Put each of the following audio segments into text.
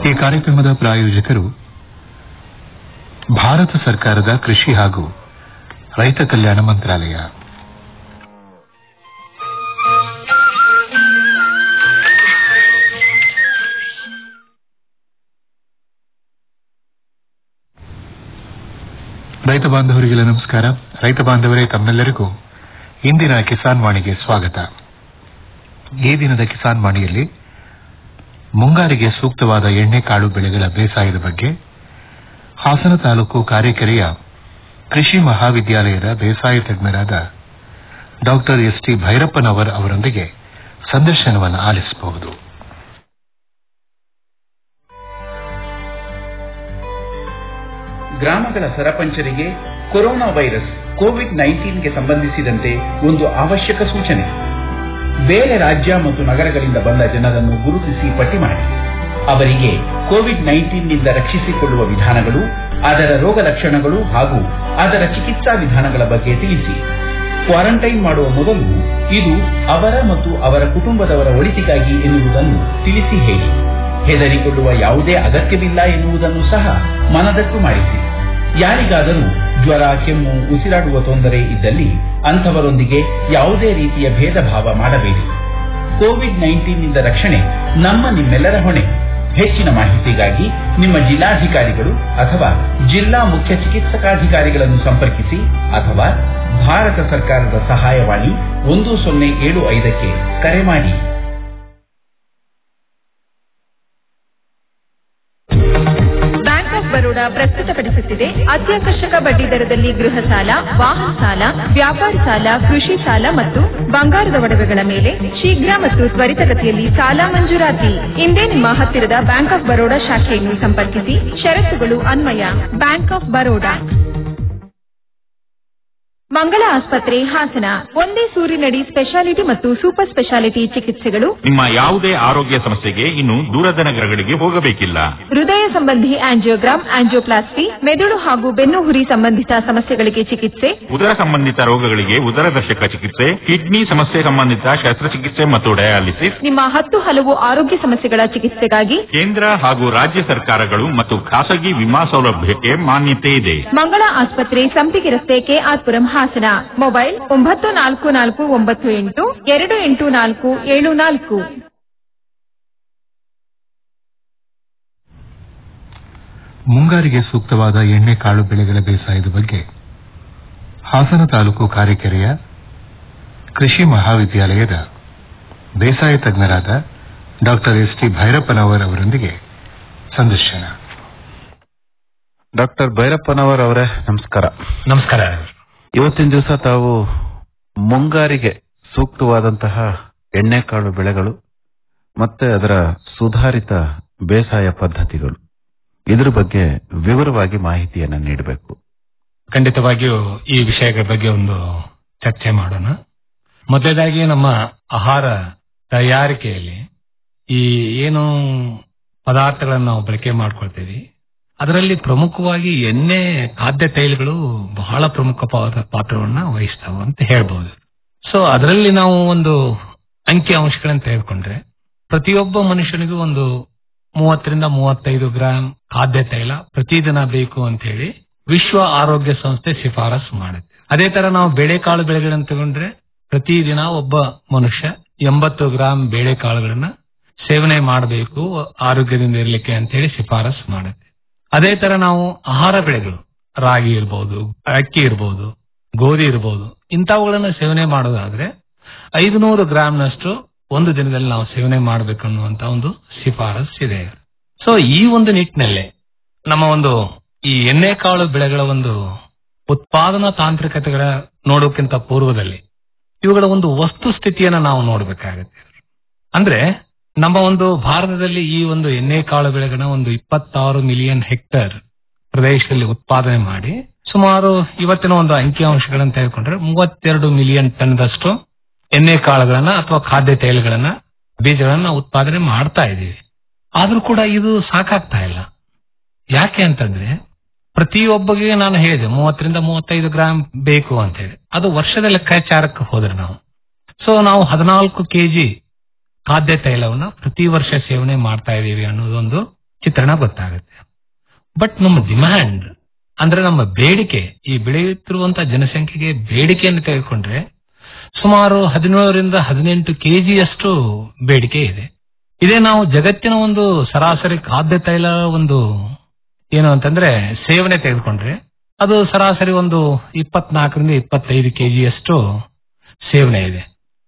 ಈ ಕಾರ್ಯಕ್ರಮದ ಪ್ರಾಯೋಜಕರು ಭಾರತ ಸರ್ಕಾರದ ಕೃಷಿ ಹಾಗೂ ರೈತ ಕಲ್ಯಾಣ ಮಂತ್ರಾಲಯ ರೈತ ಬಾಂಧವರಿಗೆಲ್ಲ ನಮಸ್ಕಾರ ರೈತ ಬಾಂಧವರೇ ತಮ್ಮೆಲ್ಲರಿಗೂ ಇಂದಿನ ಕಿಸಾನ್ ವಾಣಿಗೆ ಸ್ವಾಗತ ಈ ದಿನದ ಕಿಸಾನ್ ವಾಣಿಯಲ್ಲಿ ಮುಂಗಾರಿಗೆ ಸೂಕ್ತವಾದ ಎಣ್ಣೆಕಾಳು ಬೆಳೆಗಳ ಬೇಸಾಯದ ಬಗ್ಗೆ ಹಾಸನ ತಾಲೂಕು ಕಾರೆಕೆರೆಯ ಕೃಷಿ ಮಹಾವಿದ್ಯಾಲಯದ ಬೇಸಾಯ ತಜ್ಞರಾದ ಡಾಕ್ಟರ್ ಎಸ್ ಟಿ ಭೈರಪ್ಪನವರ್ ಅವರೊಂದಿಗೆ ಸಂದರ್ಶನವನ್ನು ಆಲಿಸಬಹುದು ಗ್ರಾಮಗಳ ಸರಪಂಚರಿಗೆ ಕೊರೋನಾ ವೈರಸ್ ಕೋವಿಡ್ ನೈನ್ಟೀನ್ಗೆ ಸಂಬಂಧಿಸಿದಂತೆ ಒಂದು ಅವಶ್ಯಕ ಸೂಚನೆ ಬೇರೆ ರಾಜ್ಯ ಮತ್ತು ನಗರಗಳಿಂದ ಬಂದ ಜನರನ್ನು ಗುರುತಿಸಿ ಪಟ್ಟಿ ಮಾಡಿ ಅವರಿಗೆ ಕೋವಿಡ್ ನೈನ್ಟೀನ್ನಿಂದ ರಕ್ಷಿಸಿಕೊಳ್ಳುವ ವಿಧಾನಗಳು ಅದರ ರೋಗ ಲಕ್ಷಣಗಳು ಹಾಗೂ ಅದರ ಚಿಕಿತ್ಸಾ ವಿಧಾನಗಳ ಬಗ್ಗೆ ತಿಳಿಸಿ ಕ್ವಾರಂಟೈನ್ ಮಾಡುವ ಮೊದಲು ಇದು ಅವರ ಮತ್ತು ಅವರ ಕುಟುಂಬದವರ ಒಳಿತಿಗಾಗಿ ಎನ್ನುವುದನ್ನು ತಿಳಿಸಿ ಹೇಳಿ ಹೆದರಿಕೊಳ್ಳುವ ಯಾವುದೇ ಅಗತ್ಯವಿಲ್ಲ ಎನ್ನುವುದನ್ನು ಸಹ ಮನದಟ್ಟು ಮಾಡಿಸಿ ಯಾರಿಗಾದರೂ ಜ್ವರ ಕೆಮ್ಮು ಉಸಿರಾಡುವ ತೊಂದರೆ ಇದ್ದಲ್ಲಿ ಅಂಥವರೊಂದಿಗೆ ಯಾವುದೇ ರೀತಿಯ ಭೇದ ಭಾವ ಮಾಡಬೇಡಿ ಕೋವಿಡ್ ನೈನ್ಟೀನ್ನಿಂದ ರಕ್ಷಣೆ ನಮ್ಮ ನಿಮ್ಮೆಲ್ಲರ ಹೊಣೆ ಹೆಚ್ಚಿನ ಮಾಹಿತಿಗಾಗಿ ನಿಮ್ಮ ಜಿಲ್ಲಾಧಿಕಾರಿಗಳು ಅಥವಾ ಜಿಲ್ಲಾ ಮುಖ್ಯ ಚಿಕಿತ್ಸಕಾಧಿಕಾರಿಗಳನ್ನು ಸಂಪರ್ಕಿಸಿ ಅಥವಾ ಭಾರತ ಸರ್ಕಾರದ ಸಹಾಯವಾಣಿ ಒಂದು ಸೊನ್ನೆ ಏಳು ಐದಕ್ಕೆ ಕರೆ ಮಾಡಿ ಬ್ಯಾಂಕ್ ಆಫ್ ಬರೋಡಾ ಪ್ರಸ್ತುತಪಡಿಸುತ್ತಿದೆ ಅತ್ಯಾಕರ್ಷಕ ಬಡ್ಡಿ ದರದಲ್ಲಿ ಗೃಹ ಸಾಲ ವಾಹನ ಸಾಲ ವ್ಯಾಪಾರ ಸಾಲ ಕೃಷಿ ಸಾಲ ಮತ್ತು ಬಂಗಾರದ ಒಡವೆಗಳ ಮೇಲೆ ಶೀಘ್ರ ಮತ್ತು ತ್ವರಿತಗತಿಯಲ್ಲಿ ಸಾಲ ಮಂಜೂರಾತಿ ಇಂದೇ ನಿಮ್ಮ ಹತ್ತಿರದ ಬ್ಯಾಂಕ್ ಆಫ್ ಬರೋಡಾ ಶಾಖೆಯನ್ನು ಸಂಪರ್ಕಿಸಿ ಷರತ್ತುಗಳು ಅನ್ವಯ ಬ್ಯಾಂಕ್ ಆಫ್ ಬರೋಡಾ ಮಂಗಳ ಆಸ್ಪತ್ರೆ ಹಾಸನ ಒಂದೇ ಸೂರಿನಡಿ ಸ್ಪೆಷಾಲಿಟಿ ಮತ್ತು ಸೂಪರ್ ಸ್ಪೆಷಾಲಿಟಿ ಚಿಕಿತ್ಸೆಗಳು ನಿಮ್ಮ ಯಾವುದೇ ಆರೋಗ್ಯ ಸಮಸ್ಯೆಗೆ ಇನ್ನು ದೂರದ ನಗರಗಳಿಗೆ ಹೋಗಬೇಕಿಲ್ಲ ಹೃದಯ ಸಂಬಂಧಿ ಆಂಜಿಯೋಗ್ರಾಮ್ ಆಂಜಿಯೋಪ್ಲಾಸ್ಟಿ ಮೆದುಳು ಹಾಗೂ ಬೆನ್ನು ಹುರಿ ಸಂಬಂಧಿತ ಸಮಸ್ಯೆಗಳಿಗೆ ಚಿಕಿತ್ಸೆ ಉದರ ಸಂಬಂಧಿತ ರೋಗಗಳಿಗೆ ಉದರದರ್ಶಕ ಚಿಕಿತ್ಸೆ ಕಿಡ್ನಿ ಸಮಸ್ಯೆ ಸಂಬಂಧಿತ ಶಸ್ತ್ರಚಿಕಿತ್ಸೆ ಮತ್ತು ಡಯಾಲಿಸಿಸ್ ನಿಮ್ಮ ಹತ್ತು ಹಲವು ಆರೋಗ್ಯ ಸಮಸ್ಯೆಗಳ ಚಿಕಿತ್ಸೆಗಾಗಿ ಕೇಂದ್ರ ಹಾಗೂ ರಾಜ್ಯ ಸರ್ಕಾರಗಳು ಮತ್ತು ಖಾಸಗಿ ವಿಮಾ ಸೌಲಭ್ಯಕ್ಕೆ ಮಾನ್ಯತೆ ಇದೆ ಮಂಗಳ ಆಸ್ಪತ್ರೆ ಸಂಪಿಗೆ ರಸ್ತೆ ಕೆಆರ್ಪುರಂ ಹಾಸನ ಮೊಬೈಲ್ ಒಂಬತ್ತು ನಾಲ್ಕು ನಾಲ್ಕು ಒಂಬತ್ತು ಎಂಟು ಎರಡು ಎಂಟು ನಾಲ್ಕು ಏಳು ನಾಲ್ಕು ಮುಂಗಾರಿಗೆ ಸೂಕ್ತವಾದ ಎಣ್ಣೆಕಾಳು ಬೆಳೆಗಳ ಬೇಸಾಯದ ಬಗ್ಗೆ ಹಾಸನ ತಾಲೂಕು ಕಾರೆಕೆರೆಯ ಕೃಷಿ ಮಹಾವಿದ್ಯಾಲಯದ ಬೇಸಾಯ ತಜ್ಞರಾದ ಡಾಕ್ಟರ್ ಎಸ್ ಟಿ ಭೈರಪ್ಪನವರ್ ಅವರೊಂದಿಗೆ ಸಂದರ್ಶನ ಡಾಕ್ಟರ್ ಭೈರಪ್ಪನವರ್ ಅವರೇ ನಮಸ್ಕಾರ ನಮಸ್ಕಾರ ಇವತ್ತಿನ ದಿವಸ ತಾವು ಮುಂಗಾರಿಗೆ ಸೂಕ್ತವಾದಂತಹ ಎಣ್ಣೆಕಾಳು ಬೆಳೆಗಳು ಮತ್ತೆ ಅದರ ಸುಧಾರಿತ ಬೇಸಾಯ ಪದ್ಧತಿಗಳು ಇದ್ರ ಬಗ್ಗೆ ವಿವರವಾಗಿ ಮಾಹಿತಿಯನ್ನ ನೀಡಬೇಕು ಖಂಡಿತವಾಗಿಯೂ ಈ ವಿಷಯಗಳ ಬಗ್ಗೆ ಒಂದು ಚರ್ಚೆ ಮಾಡೋಣ ಮೊದಲದಾಗಿ ನಮ್ಮ ಆಹಾರ ತಯಾರಿಕೆಯಲ್ಲಿ ಈ ಏನು ಪದಾರ್ಥಗಳನ್ನು ನಾವು ಬಳಕೆ ಮಾಡ್ಕೊಳ್ತೀವಿ ಅದರಲ್ಲಿ ಪ್ರಮುಖವಾಗಿ ಎಣ್ಣೆ ಖಾದ್ಯ ತೈಲಗಳು ಬಹಳ ಪ್ರಮುಖವಾದ ಪಾತ್ರವನ್ನ ವಹಿಸ್ತಾವೆ ಅಂತ ಹೇಳ್ಬೋದು ಸೊ ಅದರಲ್ಲಿ ನಾವು ಒಂದು ಅಂಕಿ ಅಂಶಗಳನ್ನು ತೆಗೆದುಕೊಂಡ್ರೆ ಪ್ರತಿಯೊಬ್ಬ ಮನುಷ್ಯನಿಗೂ ಒಂದು ಮೂವತ್ತರಿಂದ ಮೂವತ್ತೈದು ಗ್ರಾಂ ಖಾದ್ಯ ತೈಲ ಪ್ರತಿದಿನ ಬೇಕು ಅಂತ ಹೇಳಿ ವಿಶ್ವ ಆರೋಗ್ಯ ಸಂಸ್ಥೆ ಶಿಫಾರಸು ಮಾಡುತ್ತೆ ಅದೇ ತರ ನಾವು ಬೇಳೆಕಾಳು ಬೆಳೆಗಳನ್ನ ತಗೊಂಡ್ರೆ ಪ್ರತಿದಿನ ಒಬ್ಬ ಮನುಷ್ಯ ಎಂಬತ್ತು ಗ್ರಾಂ ಬೇಳೆಕಾಳುಗಳನ್ನ ಸೇವನೆ ಮಾಡಬೇಕು ಆರೋಗ್ಯದಿಂದ ಇರಲಿಕ್ಕೆ ಅಂತ ಹೇಳಿ ಶಿಫಾರಸು ಮಾಡುತ್ತೆ ಅದೇ ತರ ನಾವು ಆಹಾರ ಬೆಳೆಗಳು ರಾಗಿ ಇರ್ಬೋದು ಅಕ್ಕಿ ಇರ್ಬೋದು ಗೋಧಿ ಇರ್ಬೋದು ಇಂಥವುಗಳನ್ನ ಸೇವನೆ ಮಾಡೋದಾದ್ರೆ ಐದುನೂರು ಗ್ರಾಂನಷ್ಟು ಒಂದು ದಿನದಲ್ಲಿ ನಾವು ಸೇವನೆ ಮಾಡಬೇಕು ಅನ್ನುವಂತ ಒಂದು ಶಿಫಾರಸ್ ಇದೆ ಸೊ ಈ ಒಂದು ನಿಟ್ಟಿನಲ್ಲಿ ನಮ್ಮ ಒಂದು ಈ ಎಣ್ಣೆಕಾಳು ಬೆಳೆಗಳ ಒಂದು ಉತ್ಪಾದನಾ ತಾಂತ್ರಿಕತೆಗಳ ನೋಡೋಕ್ಕಿಂತ ಪೂರ್ವದಲ್ಲಿ ಇವುಗಳ ಒಂದು ವಸ್ತು ಸ್ಥಿತಿಯನ್ನ ನಾವು ನೋಡಬೇಕಾಗತ್ತೆ ಅಂದ್ರೆ ನಮ್ಮ ಒಂದು ಭಾರತದಲ್ಲಿ ಈ ಒಂದು ಎಣ್ಣೆಕಾಳು ಬೆಳೆಗಳನ್ನ ಒಂದು ಇಪ್ಪತ್ತಾರು ಮಿಲಿಯನ್ ಹೆಕ್ಟೇರ್ ಪ್ರದೇಶದಲ್ಲಿ ಉತ್ಪಾದನೆ ಮಾಡಿ ಸುಮಾರು ಇವತ್ತಿನ ಒಂದು ಅಂಕಿಅಂಶಗಳನ್ನು ತೆಗೆದುಕೊಂಡ್ರೆ ಮೂವತ್ತೆರಡು ಮಿಲಿಯನ್ ಟನ್ದಷ್ಟು ಎಣ್ಣೆ ಕಾಳುಗಳನ್ನ ಅಥವಾ ಖಾದ್ಯ ತೈಲಗಳನ್ನ ಬೀಜಗಳನ್ನ ಉತ್ಪಾದನೆ ಮಾಡ್ತಾ ಇದೀವಿ ಆದ್ರೂ ಕೂಡ ಇದು ಸಾಕಾಗ್ತಾ ಇಲ್ಲ ಯಾಕೆ ಅಂತಂದ್ರೆ ಪ್ರತಿಯೊಬ್ಬಗೆ ನಾನು ಹೇಳಿದೆ ಮೂವತ್ತರಿಂದ ಮೂವತ್ತೈದು ಗ್ರಾಂ ಬೇಕು ಅಂತ ಹೇಳಿ ಅದು ವರ್ಷದ ಲೆಕ್ಕಾಚಾರಕ್ಕೆ ಹೋದ್ರೆ ನಾವು ಸೊ ನಾವು ಹದಿನಾಲ್ಕು ಕೆಜಿ ಖಾದ್ಯ ತೈಲವನ್ನ ಪ್ರತಿ ವರ್ಷ ಸೇವನೆ ಮಾಡ್ತಾ ಇದೀವಿ ಅನ್ನೋದೊಂದು ಚಿತ್ರಣ ಗೊತ್ತಾಗುತ್ತೆ ಬಟ್ ನಮ್ಮ ಡಿಮ್ಯಾಂಡ್ ಅಂದ್ರೆ ನಮ್ಮ ಬೇಡಿಕೆ ಈ ಬೆಳೆಯುತ್ತಿರುವಂತಹ ಜನಸಂಖ್ಯೆಗೆ ಬೇಡಿಕೆಯನ್ನು ತೆಗೆದುಕೊಂಡ್ರೆ ಸುಮಾರು ಹದಿನೇಳರಿಂದ ಹದಿನೆಂಟು ಕೆಜಿಯಷ್ಟು ಬೇಡಿಕೆ ಇದೆ ಇದೇ ನಾವು ಜಗತ್ತಿನ ಒಂದು ಸರಾಸರಿ ಖಾದ್ಯ ತೈಲ ಒಂದು ಏನು ಅಂತಂದ್ರೆ ಸೇವನೆ ತೆಗೆದುಕೊಂಡ್ರೆ ಅದು ಸರಾಸರಿ ಒಂದು ಇಪ್ಪತ್ನಾಲ್ಕರಿಂದ ಇಪ್ಪತ್ತೈದು ಕೆಜಿಯಷ್ಟು ಸೇವನೆ ಇದೆ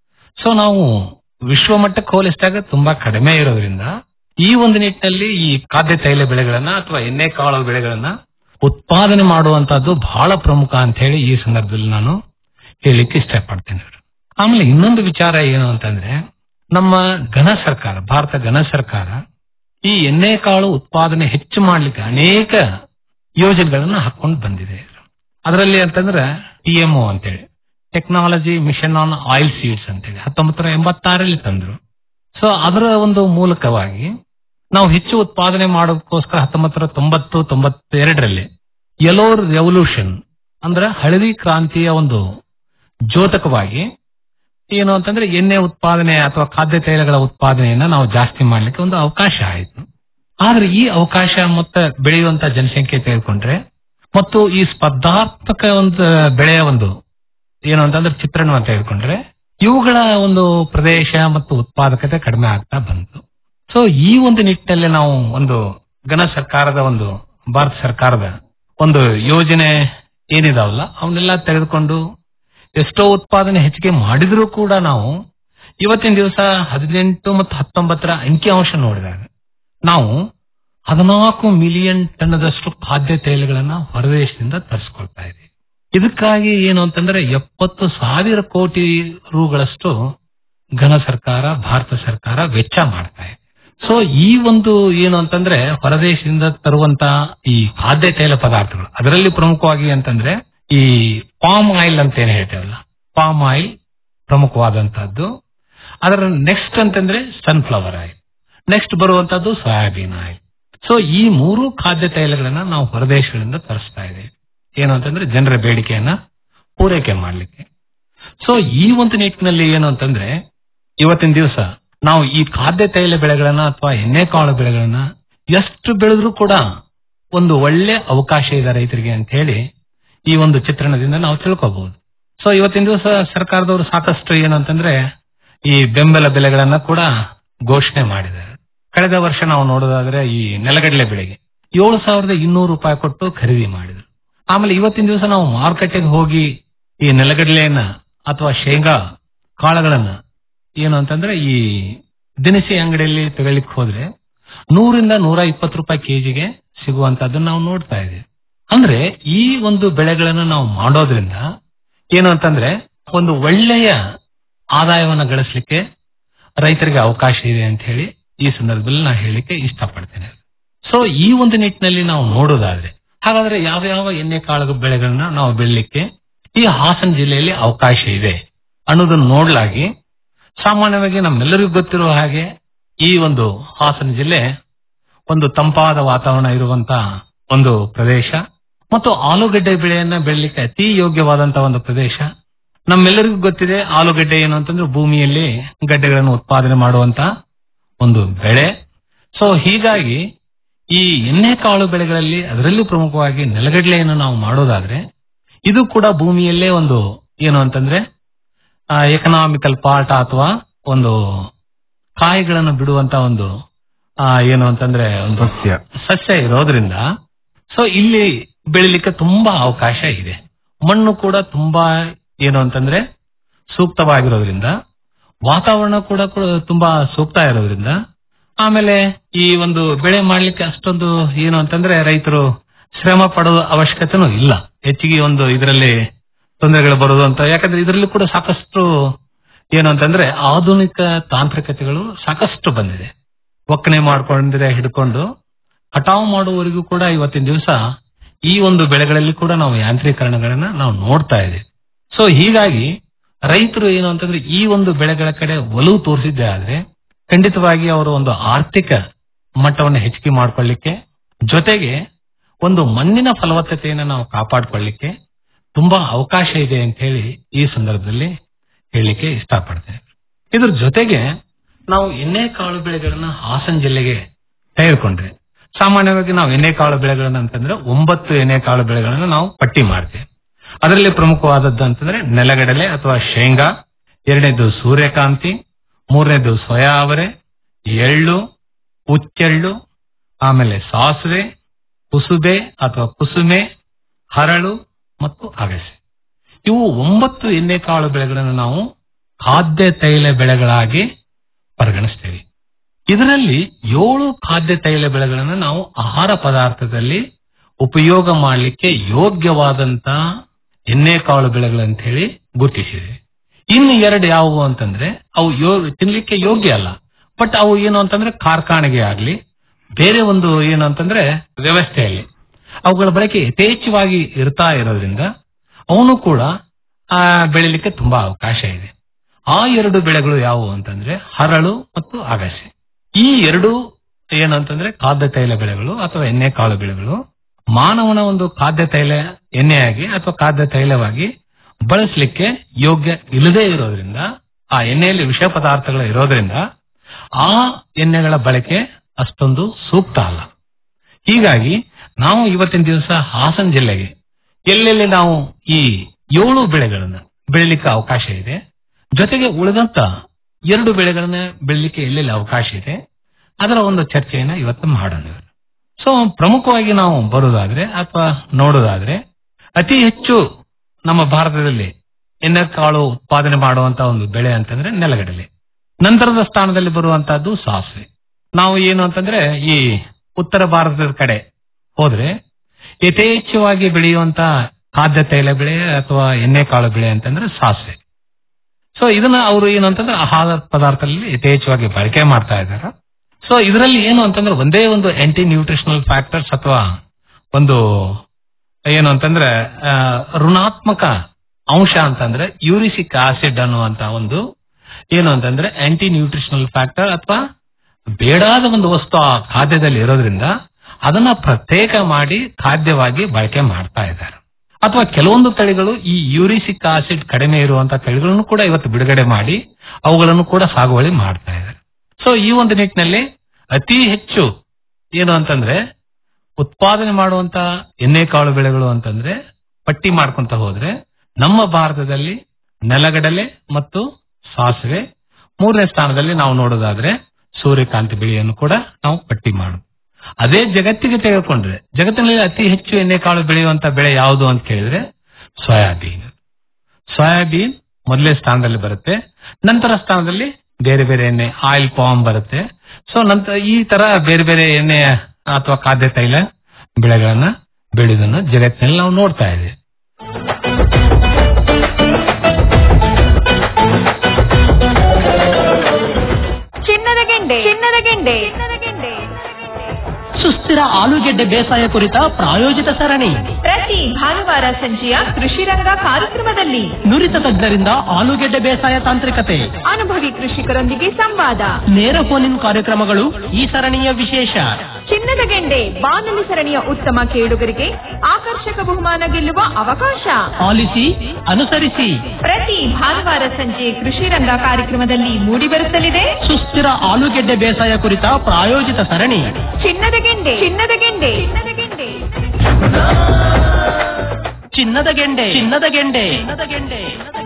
ಸೊ ನಾವು ವಿಶ್ವ ಮಟ್ಟಕ್ಕೆ ಹೋಲಿಸಿದಾಗ ತುಂಬಾ ಕಡಿಮೆ ಇರೋದ್ರಿಂದ ಈ ಒಂದು ನಿಟ್ಟಿನಲ್ಲಿ ಈ ಖಾದ್ಯ ತೈಲ ಬೆಳೆಗಳನ್ನ ಅಥವಾ ಎಣ್ಣೆ ಕಾಳು ಬೆಳೆಗಳನ್ನ ಉತ್ಪಾದನೆ ಮಾಡುವಂತಹದ್ದು ಬಹಳ ಪ್ರಮುಖ ಅಂತ ಹೇಳಿ ಈ ಸಂದರ್ಭದಲ್ಲಿ ನಾನು ಹೇಳಲಿಕ್ಕೆ ಇಷ್ಟಪಡ್ತೇನೆ ಆಮೇಲೆ ಇನ್ನೊಂದು ವಿಚಾರ ಏನು ಅಂತಂದ್ರೆ ನಮ್ಮ ಘನ ಸರ್ಕಾರ ಭಾರತ ಘನ ಸರ್ಕಾರ ಈ ಎಣ್ಣೆ ಕಾಳು ಉತ್ಪಾದನೆ ಹೆಚ್ಚು ಮಾಡಲಿಕ್ಕೆ ಅನೇಕ ಯೋಜನೆಗಳನ್ನ ಹಾಕೊಂಡು ಬಂದಿದೆ ಅದರಲ್ಲಿ ಅಂತಂದ್ರೆ ಟಿಎಂಒ ಅಂತೇಳಿ technology mission on oil seeds ಅಂತೇಳಿ ಹತ್ತೊಂಬತ್ತು ನೂರ ಎಂಬತ್ತಾರರಲ್ಲಿ ತಂದ್ರು ಸೊ ಅದರ ಒಂದು ಮೂಲಕವಾಗಿ ನಾವು ಹೆಚ್ಚು ಉತ್ಪಾದನೆ ಮಾಡೋದಕ್ಕೋಸ್ಕರ ಹತ್ತೊಂಬತ್ತು ನೂರ ತೊಂಬತ್ತು ತೊಂಬತ್ತೆರಡರಲ್ಲಿ ಯಲೋರ್ ರೆವಲ್ಯೂಷನ್ ಅಂದ್ರೆ ಹಳದಿ ಕ್ರಾಂತಿಯ ಒಂದು ದ್ಯೋತಕವಾಗಿ ಏನು ಅಂತಂದ್ರೆ ಎಣ್ಣೆ ಉತ್ಪಾದನೆ ಅಥವಾ ಖಾದ್ಯ ತೈಲಗಳ ಉತ್ಪಾದನೆಯನ್ನ ನಾವು ಜಾಸ್ತಿ ಮಾಡ್ಲಿಕ್ಕೆ ಒಂದು ಅವಕಾಶ ಆಯಿತು ಆದ್ರೆ ಈ ಅವಕಾಶ ಮತ್ತೆ ಬೆಳೆಯುವಂತ ಜನಸಂಖ್ಯೆ ತೆಗೆದುಕೊಂಡ್ರೆ ಮತ್ತು ಈ ಸ್ಪರ್ಧಾತ್ಮಕ ಒಂದು ಬೆಳೆಯ ಒಂದು ಏನು ಅಂತಂದ್ರೆ ಚಿತ್ರಣವನ್ನು ತೆಗೆದುಕೊಂಡ್ರೆ ಇವುಗಳ ಒಂದು ಪ್ರದೇಶ ಮತ್ತು ಉತ್ಪಾದಕತೆ ಕಡಿಮೆ ಆಗ್ತಾ ಬಂತು ಸೊ ಈ ಒಂದು ನಿಟ್ಟಿನಲ್ಲಿ ನಾವು ಒಂದು ಘನ ಸರ್ಕಾರದ ಒಂದು ಭಾರತ ಸರ್ಕಾರದ ಒಂದು ಯೋಜನೆ ಏನಿದಾವಲ್ಲ ಅವನ್ನೆಲ್ಲ ತೆಗೆದುಕೊಂಡು ಎಷ್ಟೋ ಉತ್ಪಾದನೆ ಹೆಚ್ಚಿಗೆ ಮಾಡಿದ್ರೂ ಕೂಡ ನಾವು ಇವತ್ತಿನ ದಿವಸ ಹದಿನೆಂಟು ಮತ್ತು ಹತ್ತೊಂಬತ್ತರ ಅಂಕಿಅಂಶ ನೋಡಿದಾಗ ನಾವು ಹದಿನಾಲ್ಕು ಮಿಲಿಯನ್ ಟನ್ನದಷ್ಟು ಖಾದ್ಯ ತೈಲಗಳನ್ನ ಹೊರದೇಶದಿಂದ ತರಿಸ್ಕೊಳ್ತಾ ಇದ್ದೀವಿ ಇದಕ್ಕಾಗಿ ಏನು ಅಂತಂದ್ರೆ ಎಪ್ಪತ್ತು ಸಾವಿರ ಕೋಟಿ ರೂಗಳಷ್ಟು ಘನ ಸರ್ಕಾರ ಭಾರತ ಸರ್ಕಾರ ವೆಚ್ಚ ಮಾಡ್ತಾ ಇದೆ ಸೊ ಈ ಒಂದು ಏನು ಅಂತಂದ್ರೆ ಹೊರದೇಶದಿಂದ ತರುವಂತ ಈ ಖಾದ್ಯ ತೈಲ ಪದಾರ್ಥಗಳು ಅದರಲ್ಲಿ ಪ್ರಮುಖವಾಗಿ ಅಂತಂದ್ರೆ ಈ ಪಾಮ್ ಆಯಿಲ್ ಅಂತ ಏನ್ ಹೇಳ್ತೇವಲ್ಲ ಪಾಮ್ ಆಯಿಲ್ ಪ್ರಮುಖವಾದಂತಹದ್ದು ಅದರ ನೆಕ್ಸ್ಟ್ ಅಂತಂದ್ರೆ ಸನ್ಫ್ಲವರ್ ಆಯಿಲ್ ನೆಕ್ಸ್ಟ್ ಬರುವಂತದ್ದು ಸೋಯಾಬೀನ್ ಆಯಿಲ್ ಸೊ ಈ ಮೂರು ಖಾದ್ಯ ತೈಲಗಳನ್ನ ನಾವು ಹೊರದೇಶಗಳಿಂದ ತರಿಸ್ತಾ ಇದ್ದೇವೆ ಏನು ಅಂತಂದ್ರೆ ಜನರ ಬೇಡಿಕೆಯನ್ನ ಪೂರೈಕೆ ಮಾಡಲಿಕ್ಕೆ ಸೊ ಈ ಒಂದು ನಿಟ್ಟಿನಲ್ಲಿ ಏನು ಅಂತಂದ್ರೆ ಇವತ್ತಿನ ದಿವಸ ನಾವು ಈ ಖಾದ್ಯ ತೈಲ ಬೆಳೆಗಳನ್ನ ಅಥವಾ ಎಣ್ಣೆ ಕಾಳು ಬೆಳೆಗಳನ್ನ ಎಷ್ಟು ಬೆಳೆದ್ರೂ ಕೂಡ ಒಂದು ಒಳ್ಳೆ ಅವಕಾಶ ಇದೆ ರೈತರಿಗೆ ಅಂತ ಹೇಳಿ ಈ ಒಂದು ಚಿತ್ರಣದಿಂದ ನಾವು ತಿಳ್ಕೋಬಹುದು ಸೊ ಇವತ್ತಿನ ದಿವಸ ಸರ್ಕಾರದವರು ಸಾಕಷ್ಟು ಏನು ಅಂತಂದ್ರೆ ಈ ಬೆಂಬಲ ಬೆಲೆಗಳನ್ನ ಕೂಡ ಘೋಷಣೆ ಮಾಡಿದ್ದಾರೆ ಕಳೆದ ವರ್ಷ ನಾವು ನೋಡೋದಾದ್ರೆ ಈ ನೆಲಗಡಲೆ ಬೆಳೆಗೆ ಏಳು ಸಾವಿರದ ಇನ್ನೂರು ರೂಪಾಯಿ ಕೊಟ್ಟು ಖರೀದಿ ಮಾಡಿದ್ರು ಆಮೇಲೆ ಇವತ್ತಿನ ದಿವಸ ನಾವು ಮಾರುಕಟ್ಟೆಗೆ ಹೋಗಿ ಈ ನೆಲಗಡಲೆಯನ್ನ ಅಥವಾ ಶೇಂಗಾ ಕಾಳುಗಳನ್ನ ಏನು ಅಂತಂದ್ರೆ ಈ ದಿನಸಿ ಅಂಗಡಿಯಲ್ಲಿ ತಗೊಳ್ಳಿಕ್ ಹೋದ್ರೆ ನೂರಿಂದ ನೂರ ಇಪ್ಪತ್ತು ರೂಪಾಯಿ ಕೆಜಿಗೆ ಸಿಗುವಂತದ್ದನ್ನ ನಾವು ನೋಡ್ತಾ ಇದ್ದೀವಿ ಅಂದ್ರೆ ಈ ಒಂದು ಬೆಳೆಗಳನ್ನು ನಾವು ಮಾಡೋದ್ರಿಂದ ಏನು ಅಂತಂದ್ರೆ ಒಂದು ಒಳ್ಳೆಯ ಆದಾಯವನ್ನು ಗಳಿಸಲಿಕ್ಕೆ ರೈತರಿಗೆ ಅವಕಾಶ ಇದೆ ಅಂತ ಹೇಳಿ ಈ ಸಂದರ್ಭದಲ್ಲಿ ನಾನು ಹೇಳಲಿಕ್ಕೆ ಇಷ್ಟಪಡ್ತೇನೆ ಸೊ ಈ ಒಂದು ನಿಟ್ಟಿನಲ್ಲಿ ನಾವು ನೋಡೋದಾದ್ರೆ ಹಾಗಾದ್ರೆ ಯಾವ ಯಾವ ಎಣ್ಣೆ ಕಾಳು ಬೆಳೆಗಳನ್ನ ನಾವು ಬೆಳಿಲಿಕ್ಕೆ ಈ ಹಾಸನ ಜಿಲ್ಲೆಯಲ್ಲಿ ಅವಕಾಶ ಇದೆ ಅನ್ನೋದನ್ನು ನೋಡ್ಲಾಗಿ ಸಾಮಾನ್ಯವಾಗಿ ನಮ್ಮೆಲ್ಲರಿಗೂ ಗೊತ್ತಿರುವ ಹಾಗೆ ಈ ಒಂದು ಹಾಸನ ಜಿಲ್ಲೆ ಒಂದು ತಂಪಾದ ವಾತಾವರಣ ಇರುವಂತ ಒಂದು ಪ್ರದೇಶ ಮತ್ತು ಆಲೂಗಡ್ಡೆ ಬೆಳೆಯನ್ನ ಬೆಳಿಲಿಕ್ಕೆ ಅತಿ ಯೋಗ್ಯವಾದಂತಹ ಒಂದು ಪ್ರದೇಶ ನಮ್ಮೆಲ್ಲರಿಗೂ ಗೊತ್ತಿದೆ ಆಲೂಗಡ್ಡೆ ಏನು ಅಂತಂದ್ರೆ ಭೂಮಿಯಲ್ಲಿ ಗಡ್ಡೆಗಳನ್ನು ಉತ್ಪಾದನೆ ಮಾಡುವಂತ ಒಂದು ಬೆಳೆ ಸೊ ಹೀಗಾಗಿ ಈ ಎಣ್ಣೆ ಕಾಳು ಬೆಳೆಗಳಲ್ಲಿ ಅದರಲ್ಲೂ ಪ್ರಮುಖವಾಗಿ ನೆಲಗಡಲೆಯನ್ನು ನಾವು ಮಾಡೋದಾದ್ರೆ ಇದು ಕೂಡ ಭೂಮಿಯಲ್ಲೇ ಒಂದು ಏನು ಅಂತಂದ್ರೆ ಎಕನಾಮಿಕಲ್ ಪಾರ್ಟ್ ಅಥವಾ ಒಂದು ಕಾಯಿಗಳನ್ನು ಬಿಡುವಂತ ಒಂದು ಆ, ಏನು ಅಂತಂದ್ರೆ ಒಂದು ಸಸ್ಯ ಸಸ್ಯ ಇರೋದ್ರಿಂದ ಸೊ ಇಲ್ಲಿ ಬೆಳಿಲಿಕ್ಕೆ ತುಂಬಾ ಅವಕಾಶ ಇದೆ ಮಣ್ಣು ಕೂಡ ತುಂಬಾ ಏನು ಅಂತಂದ್ರೆ ಸೂಕ್ತವಾಗಿರೋದ್ರಿಂದ ವಾತಾವರಣ ಕೂಡ ಕೂಡ ತುಂಬಾ ಸೂಕ್ತ ಇರೋದ್ರಿಂದ ಆಮೇಲೆ ಈ ಒಂದು ಬೆಳೆ ಮಾಡ್ಲಿಕ್ಕೆ ಅಷ್ಟೊಂದು ಏನು ಅಂತಂದ್ರೆ ರೈತರು ಶ್ರಮ ಪಡುವ ಅವಶ್ಯಕತೆನೂ ಇಲ್ಲ ಹೆಚ್ಚಿಗೆ ಒಂದು ಇದರಲ್ಲಿ ತೊಂದರೆಗಳು ಬರೋದು ಅಂತ ಯಾಕಂದ್ರೆ ಇದರಲ್ಲಿ ಕೂಡ ಸಾಕಷ್ಟು ಏನು ಅಂತಂದ್ರೆ ಆಧುನಿಕ ತಾಂತ್ರಿಕತೆಗಳು ಸಾಕಷ್ಟು ಬಂದಿದೆ ಒಕ್ಕಣೆ ಮಾಡ್ಕೊಂಡಿದ್ರೆ ಹಿಡ್ಕೊಂಡು ಕಟಾವು ಮಾಡುವವರೆಗೂ ಕೂಡ ಇವತ್ತಿನ ದಿವಸ ಈ ಒಂದು ಬೆಳೆಗಳಲ್ಲಿ ಕೂಡ ನಾವು ಯಾಂತ್ರೀಕರಣಗಳನ್ನ ನಾವು ನೋಡ್ತಾ ಇದ್ದೀವಿ ಸೊ ಹೀಗಾಗಿ ರೈತರು ಏನು ಅಂತಂದ್ರೆ ಈ ಒಂದು ಬೆಳೆಗಳ ಕಡೆ ಒಲವು ತೋರಿಸಿದ್ದೆ ಆದ್ರೆ ಖಂಡಿತವಾಗಿ ಅವರು ಒಂದು ಆರ್ಥಿಕ ಮಟ್ಟವನ್ನು ಹೆಚ್ಚಿಗೆ ಮಾಡ್ಕೊಳ್ಳಿಕ್ಕೆ ಜೊತೆಗೆ ಒಂದು ಮಣ್ಣಿನ ಫಲವತ್ತತೆಯನ್ನು ನಾವು ಕಾಪಾಡಿಕೊಳ್ಳಿಕ್ಕೆ ತುಂಬಾ ಅವಕಾಶ ಇದೆ ಅಂತ ಹೇಳಿ ಈ ಸಂದರ್ಭದಲ್ಲಿ ಹೇಳಲಿಕ್ಕೆ ಇಷ್ಟಪಡ್ತೇನೆ ಇದ್ರ ಜೊತೆಗೆ ನಾವು ಎಣ್ಣೆ ಕಾಳು ಬೆಳೆಗಳನ್ನ ಹಾಸನ ಜಿಲ್ಲೆಗೆ ತೆಗೆದುಕೊಂಡ್ರೆ ಸಾಮಾನ್ಯವಾಗಿ ನಾವು ಎಣ್ಣೆಕಾಳು ಬೆಳೆಗಳನ್ನ ಅಂತಂದ್ರೆ ಒಂಬತ್ತು ಎಣ್ಣೆಕಾಳು ಬೆಳೆಗಳನ್ನ ನಾವು ಪಟ್ಟಿ ಮಾಡ್ತೇವೆ ಅದರಲ್ಲಿ ಪ್ರಮುಖವಾದದ್ದು ಅಂತಂದ್ರೆ ನೆಲಗಡಲೆ ಅಥವಾ ಶೇಂಗಾ ಎರಡನೇದು ಸೂರ್ಯಕಾಂತಿ ಮೂರನೇದು ಸೋಯಾ ಅವರೆ ಎಳ್ಳು ಉಚ್ಚೆಳ್ಳು ಆಮೇಲೆ ಸಾಸಿವೆ ಕುಸುಬೆ ಅಥವಾ ಕುಸುಮೆ ಹರಳು ಮತ್ತು ಅಗಸೆ ಇವು ಒಂಬತ್ತು ಎಣ್ಣೆಕಾಳು ಬೆಳೆಗಳನ್ನು ನಾವು ಖಾದ್ಯ ತೈಲ ಬೆಳೆಗಳಾಗಿ ಪರಿಗಣಿಸ್ತೇವೆ ಇದರಲ್ಲಿ ಏಳು ಖಾದ್ಯ ತೈಲ ಬೆಳೆಗಳನ್ನು ನಾವು ಆಹಾರ ಪದಾರ್ಥದಲ್ಲಿ ಉಪಯೋಗ ಮಾಡಲಿಕ್ಕೆ ಯೋಗ್ಯವಾದಂತ ಎಣ್ಣೆಕಾಳು ಬೆಳೆಗಳಂತ ಹೇಳಿ ಗುರುತಿಸಿದೆ ಇನ್ನು ಎರಡು ಯಾವುವು ಅಂತಂದ್ರೆ ಅವು ಯೋ- ತಿನ್ಲಿಕ್ಕೆ ಯೋಗ್ಯ ಅಲ್ಲ ಬಟ್ ಅವು ಏನು ಅಂತಂದ್ರೆ ಕಾರ್ಖಾನೆಗೆ ಆಗ್ಲಿ ಬೇರೆ ಒಂದು ಏನು ಅಂತಂದ್ರೆ ವ್ಯವಸ್ಥೆಯಲ್ಲಿ ಅವುಗಳ ಬಳಕೆ ಯಥೇಚ್ಛವಾಗಿ ಇರ್ತಾ ಇರೋದ್ರಿಂದ ಅವನು ಕೂಡ ಆ, ಬೆಳಿಲಿಕ್ಕೆ ತುಂಬಾ ಅವಕಾಶ ಇದೆ ಆ ಎರಡು ಬೆಳೆಗಳು ಯಾವುವು ಅಂತಂದ್ರೆ ಹರಳು ಮತ್ತು ಅಗಸೆ ಈ ಎರಡು ಏನಂತಂದ್ರೆ ಖಾದ್ಯ ತೈಲ ಬೆಳೆಗಳು ಅಥವಾ ಎಣ್ಣೆ ಕಾಳು ಬೆಳೆಗಳು ಮಾನವನ ಒಂದು ಖಾದ್ಯ ತೈಲ ಎಣ್ಣೆಯಾಗಿ ಅಥವಾ ಖಾದ್ಯ ತೈಲವಾಗಿ ಬಳಸಲಿಕ್ಕೆ ಯೋಗ್ಯ ಇಲ್ಲದೇ ಇರೋದ್ರಿಂದ ಆ ಎಣ್ಣೆಯಲ್ಲಿ ವಿಷ ಪದಾರ್ಥಗಳು ಇರೋದ್ರಿಂದ ಆ ಎಣ್ಣೆಗಳ ಬಳಕೆ ಅಷ್ಟೊಂದು ಸೂಕ್ತ ಅಲ್ಲ ಹೀಗಾಗಿ ನಾವು ಇವತ್ತಿನ ದಿವಸ ಹಾಸನ ಜಿಲ್ಲೆಗೆ ಎಲ್ಲೆಲ್ಲಿ ನಾವು ಈ ಏಳು ಬೆಳೆಗಳನ್ನ ಬೆಳಿಲಿಕ್ಕೆ ಅವಕಾಶ ಇದೆ ಜೊತೆಗೆ ಉಳಿದಂತ ಎರಡು ಬೆಳೆಗಳನ್ನ ಬೆಳಿಲಿಕ್ಕೆ ಎಲ್ಲೆಲ್ಲಿ ಅವಕಾಶ ಇದೆ ಅದರ ಒಂದು ಚರ್ಚೆಯನ್ನ ಇವತ್ತು ಮಾಡೋಣ ಸೊ ಪ್ರಮುಖವಾಗಿ ನಾವು ಬರೋದಾದ್ರೆ ಅಥವಾ ನೋಡೋದಾದ್ರೆ ಅತಿ ಹೆಚ್ಚು ನಮ್ಮ ಭಾರತದಲ್ಲಿ ಎಣ್ಣೆ ಕಾಳು ಉತ್ಪಾದನೆ ಮಾಡುವಂತ ಒಂದು ಬೆಳೆ ಅಂತಂದ್ರೆ ನೆಲಗಡಲೆ ನಂತರದ ಸ್ಥಾನದಲ್ಲಿ ಬರುವಂತಹದ್ದು ಸಾಸಿವೆ ನಾವು ಏನು ಅಂತಂದ್ರೆ ಈ ಉತ್ತರ ಭಾರತದ ಕಡೆ ಹೋದ್ರೆ ಯಥೇಚ್ಛವಾಗಿ ಬೆಳೆಯುವಂತ ಖಾದ್ಯ ತೈಲ ಬೆಳೆ ಅಥವಾ ಎಣ್ಣೆ ಕಾಳು ಬೆಳೆ ಅಂತಂದ್ರೆ ಸಾಸಿವೆ ಸೊ ಇದನ್ನ ಅವರು ಏನು ಅಂತಂದ್ರೆ ಆಹಾರ ಪದಾರ್ಥದಲ್ಲಿ ಯಥೇಚ್ಛವಾಗಿ ಬಳಕೆ ಮಾಡ್ತಾ ಇದ್ದಾರೆ ಸೊ ಇದರಲ್ಲಿ ಏನು ಅಂತಂದ್ರೆ ಒಂದೇ ಒಂದು ಆಂಟಿ ನ್ಯೂಟ್ರಿಷನಲ್ ಫ್ಯಾಕ್ಟರ್ಸ್ ಅಥವಾ ಒಂದು ಏನು ಅಂತಂದ್ರೆ ಆ, ಋಣಾತ್ಮಕ ಅಂಶ ಅಂತಂದ್ರೆ ಯೂರಿಸಿಕ್ ಆಸಿಡ್ ಅನ್ನುವಂತ ಒಂದು ಏನು ಅಂತಂದ್ರೆ ಆಂಟಿ ನ್ಯೂಟ್ರಿಷನಲ್ ಫ್ಯಾಕ್ಟರ್ ಅಥವಾ ಬೇಡಾದ ಒಂದು ವಸ್ತು ಆ ಖಾದ್ಯದಲ್ಲಿ ಇರೋದ್ರಿಂದ ಅದನ್ನ ಪ್ರತ್ಯೇಕ ಮಾಡಿ ಖಾದ್ಯವಾಗಿ ಬಳಕೆ ಮಾಡ್ತಾ ಇದ್ದಾರೆ ಅಥವಾ ಕೆಲವೊಂದು ತಳಿಗಳು ಈ ಯೂರಿಸಿಕ್ ಆಸಿಡ್ ಕಡಿಮೆ ಇರುವಂತ ತಳಿಗಳನ್ನು ಕೂಡ ಇವತ್ತು ಬಿಡುಗಡೆ ಮಾಡಿ ಅವುಗಳನ್ನು ಕೂಡ ಸಾಗುವಳಿ ಮಾಡ್ತಾ ಇದ್ದಾರೆ ಸೊ ಈ ಒಂದು ನಿಟ್ಟಿನಲ್ಲಿ ಅತಿ ಹೆಚ್ಚು ಏನು ಅಂತಂದ್ರೆ ಉತ್ಪಾದನೆ ಮಾಡುವಂತ ಎಣ್ಣೆ ಕಾಳು ಬೆಳೆಗಳು ಅಂತಂದ್ರೆ ಪಟ್ಟಿ ಮಾಡ್ಕೊಂತ ಹೋದ್ರೆ ನಮ್ಮ ಭಾರತದಲ್ಲಿ ನೆಲಗಡಲೆ ಮತ್ತು ಸಾಸಿವೆ ಮೂರನೇ ಸ್ಥಾನದಲ್ಲಿ ನಾವು ನೋಡೋದಾದ್ರೆ ಸೂರ್ಯಕಾಂತಿ ಬೆಳೆಯನ್ನು ಕೂಡ ನಾವು ಪಟ್ಟಿ ಮಾಡುದು ಅದೇ ಜಗತ್ತಿಗೆ ತೆಗೆದುಕೊಂಡ್ರೆ ಜಗತ್ತಿನಲ್ಲಿ ಅತಿ ಹೆಚ್ಚು ಎಣ್ಣೆಕಾಳು ಬೆಳೆಯುವಂತ ಬೆಳೆ ಯಾವುದು ಅಂತ ಕೇಳಿದ್ರೆ ಸೋಯಾಬೀನ್ ಸೋಯಾಬೀನ್ ಮೊದಲನೇ ಸ್ಥಾನದಲ್ಲಿ ಬರುತ್ತೆ ನಂತರ ಸ್ಥಾನದಲ್ಲಿ ಬೇರೆ ಬೇರೆ ಎಣ್ಣೆ ಆಯಿಲ್ ಪಾಮ್ ಬರುತ್ತೆ ಸೊ ನಂತರ ಈ ತರ ಬೇರೆ ಬೇರೆ ಎಣ್ಣೆ ಅಥವಾ ಖಾದ್ಯ ತೈಲ ಬೆಳೆಗಳನ್ನ ಬೆಳೆಯೋದನ್ನ ಜಗತ್ತಿನಲ್ಲಿ ನಾವು ನೋಡ್ತಾ ಇದ್ದೀವಿ ಚಿನ್ನದ ಗೆಂಡೆ ಚಿನ್ನದ ಗೆಂಡೆ ಚಿನ್ನದ ಗೆಂಡೆ ಸುಸ್ಥಿರ ಆಲೂಗೆಡ್ಡೆ ಬೇಸಾಯ ಕುರಿತ ಪ್ರಾಯೋಜಿತ ಸರಣಿ ಪ್ರತಿ ಭಾನುವಾರ ಸಂಜೆಯ ಕೃಷಿ ರಂಗ ಕಾರ್ಯಕ್ರಮದಲ್ಲಿ ನುರಿತ ತಜ್ಞರಿಂದ ಆಲೂಗೆಡ್ಡೆ ಬೇಸಾಯ ತಾಂತ್ರಿಕತೆ ಅನುಭವಿ ಕೃಷಿಕರೊಂದಿಗೆ ಸಂವಾದ ನೇರ ಫೋನ್ ಇನ್ ಕಾರ್ಯಕ್ರಮಗಳು ಈ ಸರಣಿಯ ವಿಶೇಷ ಚಿನ್ನದ ಗೆಂಡೆ ಬಾನುಲಿ ಸರಣಿಯ ಉತ್ತಮ ಕೇಳುಗರಿಗೆ ಆಕರ್ಷಕ ಬಹುಮಾನ ಗೆಲ್ಲುವ ಅವಕಾಶ ಆಲಿಸಿ ಅನುಸರಿಸಿ ಪ್ರತಿ ಭಾನುವಾರ ಸಂಜೆ ಕೃಷಿ ರಂಗ ಕಾರ್ಯಕ್ರಮದಲ್ಲಿ ಮೂಡಿಬರುತ್ತಲಿದೆ ಸುಸ್ಥಿರ ಆಲೂಗೆಡ್ಡೆ ಬೇಸಾಯ ಕುರಿತ ಪ್ರಾಯೋಜಿತ ಸರಣಿ ಚಿನ್ನದ ಗೆಂಡೆ ಚಿನ್ನದ ಗೆಂಡೆ ಚಿನ್ನದ ಗೆಂಡೆ ಚಿನ್ನದ ಗೆಂಡೆ ಚಿನ್ನದ ಗೆಂಡೆ ಚಿನ್ನದ ಗೆಂಡೆ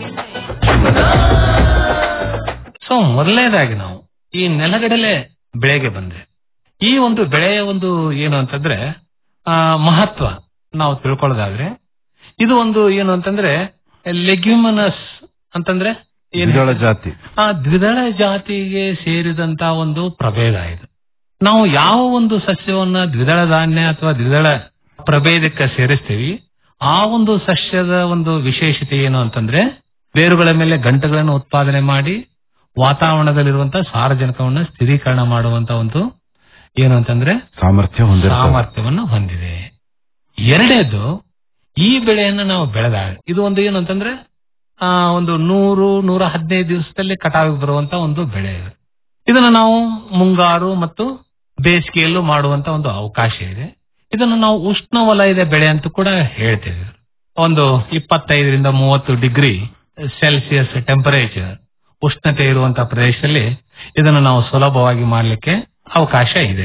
ಸೊ ಮೊದಲನೇದಾಗಿ ನಾವು ಈ ನೆಲಗಡಲೆ ಬೆಳೆಗೆ ಬಂದ್ರೆ ಈ ಒಂದು ಬೆಳೆಯ ಒಂದು ಏನು ಅಂತಂದ್ರೆ ಆ, ಮಹತ್ವ ನಾವು ತಿಳ್ಕೊಳ್ಳೋದಾದ್ರೆ ಇದು ಒಂದು ಏನು ಅಂತಂದ್ರೆ ಲೆಗ್ಯುಮನಸ್ ಅಂತಂದ್ರೆ ಏನು ದ್ವಿದಳ ಜಾತಿ ಆ ದ್ವಿದಳ ಜಾತಿಗೆ ಸೇರಿದಂತ ಒಂದು ಪ್ರಭೇದ ಇದು ನಾವು ಯಾವ ಒಂದು ಸಸ್ಯವನ್ನ ದ್ವಿದಳ ಧಾನ್ಯ ಅಥವಾ ದ್ವಿದಳ ಪ್ರಭೇದಕ್ಕೆ ಸೇರಿಸ್ತೀವಿ ಆ ಒಂದು ಸಸ್ಯದ ಒಂದು ವಿಶೇಷತೆ ಏನು ಅಂತಂದ್ರೆ ಬೇರುಗಳ ಮೇಲೆ ಗಂಟುಗಳನ್ನು ಉತ್ಪಾದನೆ ಮಾಡಿ ವಾತಾವರಣದಲ್ಲಿರುವಂತಹ ಸಾರಜನಕವನ್ನ ಸ್ಥಿರೀಕರಣ ಮಾಡುವಂತ ಒಂದು ಏನು ಅಂತಂದ್ರೆ ಸಾಮರ್ಥ್ಯ ಹೊಂದಿರ ಸಾಮರ್ಥ್ಯವನ್ನು ಹೊಂದಿದೆ ಎರಡನೇದು ಈ ಬೆಳೆಯನ್ನು ನಾವು ಬೆಳೆದಾಗ ಇದು ಒಂದು ಏನು ಅಂತಂದ್ರೆ ಆ ಒಂದು ನೂರು ನೂರ ಹದಿನೈದು ದಿವಸದಲ್ಲಿ ಕಟಾವಿಗೆ ಬರುವಂತ ಒಂದು ಬೆಳೆ ಇದು ಇದನ್ನು ನಾವು ಮುಂಗಾರು ಮತ್ತು ಬೇಸಿಗೆಯಲ್ಲೂ ಮಾಡುವಂತ ಒಂದು ಅವಕಾಶ ಇದೆ ಇದನ್ನು ನಾವು ಉಷ್ಣವಲಯದ ಬೆಳೆ ಅಂತ ಕೂಡ ಹೇಳ್ತೇವೆ ಒಂದು ಇಪ್ಪತ್ತೈದರಿಂದ ಮೂವತ್ತು ಡಿಗ್ರಿ ಸೆಲ್ಸಿಯಸ್ ಟೆಂಪರೇಚರ್ ಉಷ್ಣತೆ ಇರುವಂತಹ ಪ್ರದೇಶದಲ್ಲಿ ಇದನ್ನು ನಾವು ಸುಲಭವಾಗಿ ಮಾಡಲಿಕ್ಕೆ ಅವಕಾಶ ಇದೆ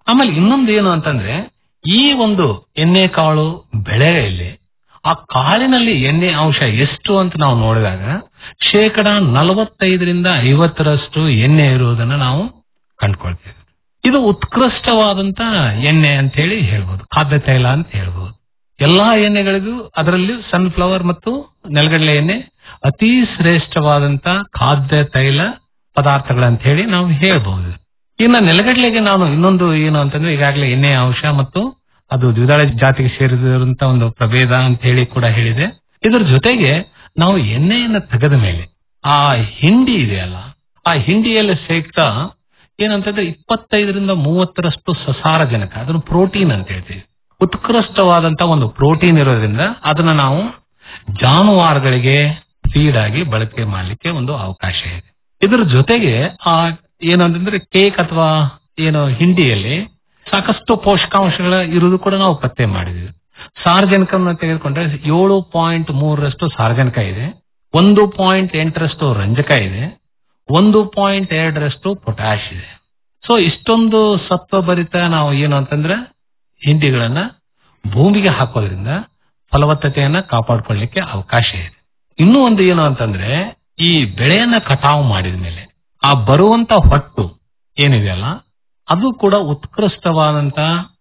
ಆಮೇಲೆ ಇನ್ನೊಂದು ಏನು ಅಂತಂದ್ರೆ ಈ ಒಂದು ಎಣ್ಣೆ ಕಾಳು ಬೆಳೆಯಲ್ಲಿ ಆ ಕಾಳಿನಲ್ಲಿ ಎಣ್ಣೆ ಅಂಶ ಎಷ್ಟು ಅಂತ ನಾವು ನೋಡಿದಾಗ ಶೇಕಡ ನಲವತ್ತೈದರಿಂದ ಐವತ್ತರಷ್ಟು ಎಣ್ಣೆ ಇರುವುದನ್ನು ನಾವು ಕಂಡುಕೊಳ್ತೇವೆ ಇದು ಉತ್ಕೃಷ್ಟವಾದಂತ ಎಣ್ಣೆ ಅಂತ ಹೇಳಿ ಹೇಳ್ಬೋದು ಖಾದ್ಯ ತೈಲ ಅಂತ ಹೇಳ್ಬೋದು ಎಲ್ಲಾ ಎಣ್ಣೆಗಳಿಗೂ ಅದರಲ್ಲಿ ಸನ್ಫ್ಲವರ್ ಮತ್ತು ನೆಲಗಡಲೆ ಎಣ್ಣೆ ಅತಿ ಶ್ರೇಷ್ಠವಾದಂತ ಖಾದ್ಯ ತೈಲ ಪದಾರ್ಥಗಳಂತ ಹೇಳಿ ನಾವು ಹೇಳ್ಬಹುದು ಇನ್ನು ನೆಲಗಡಲೆಗೆ ನಾನು ಇನ್ನೊಂದು ಏನು ಅಂತಂದ್ರೆ ಈಗಾಗಲೇ ಎಣ್ಣೆಯ ಅಂಶ ಮತ್ತು ಅದು ದ್ವಿದಳ ಜಾತಿಗೆ ಸೇರಿದಂತ ಒಂದು ಪ್ರಭೇದ ಅಂತ ಹೇಳಿ ಕೂಡ ಹೇಳಿದೆ ಇದರ ಜೊತೆಗೆ ನಾವು ಎಣ್ಣೆಯನ್ನು ತೆಗೆದ ಮೇಲೆ ಆ ಹಿಂಡಿ ಇದೆಯಲ್ಲ ಆ ಹಿಂಡಿಯಲ್ಲಿ ಸೇಕ್ತಾ ಏನಂತಂದ್ರೆ ಇಪ್ಪತ್ತೈದರಿಂದ ಮೂವತ್ತರಷ್ಟು ಸಸಾರಜನಕ ಅದನ್ನು ಪ್ರೋಟೀನ್ ಅಂತ ಹೇಳ್ತೀವಿ ಉತ್ಕೃಷ್ಟವಾದಂತ ಒಂದು ಪ್ರೋಟೀನ್ ಇರೋದ್ರಿಂದ ಅದನ್ನ ನಾವು ಜಾನುವಾರುಗಳಿಗೆ ಫೀಡ್ ಆಗಿ ಬಳಕೆ ಮಾಡಲಿಕ್ಕೆ ಒಂದು ಅವಕಾಶ ಇದೆ ಇದರ ಜೊತೆಗೆ ಆ ಏನಂತಂದ್ರೆ ಕೇಕ್ ಅಥವಾ ಏನು ಹಿಂಡಿಯಲ್ಲಿ ಸಾಕಷ್ಟು ಪೋಷಕಾಂಶಗಳ ಇರುವುದು ಕೂಡ ನಾವು ಪತ್ತೆ ಮಾಡಿದ್ವಿ ಸಾರ್ವಜನಿಕವನ್ನು ತೆಗೆದುಕೊಂಡ್ರೆ ಏಳು ಪಾಯಿಂಟ್ ಮೂರರಷ್ಟು ಸಾರ್ವಜನಿಕ ಇದೆ ಒಂದು ಪಾಯಿಂಟ್ ಎಂಟರಷ್ಟು ರಂಜಕ ಇದೆ ಒಂದು ಪಾಯಿಂಟ್ ಎರಡರಷ್ಟು ಪೊಟ್ಯಾಶ್ ಇದೆ ಸೊ ಇಷ್ಟೊಂದು ಸತ್ವಭರಿತ ನಾವು ಏನು ಅಂತಂದ್ರೆ ಹಿಂಡಿಗಳನ್ನ ಭೂಮಿಗೆ ಹಾಕೋದ್ರಿಂದ ಫಲವತ್ತತೆಯನ್ನ ಕಾಪಾಡಿಕೊಳ್ಳಿಕ್ಕೆ ಅವಕಾಶ ಇದೆ ಇನ್ನೂ ಒಂದು ಏನು ಅಂತಂದ್ರೆ ಈ ಬೆಳೆಯನ್ನ ಕಟಾವು ಮಾಡಿದ ಮೇಲೆ ಆ ಬರುವಂತ ಹೊಟ್ಟು ಏನಿದೆಯಲ್ಲ ಅದು ಕೂಡ ಉತ್ಕೃಷ್ಟವಾದಂತ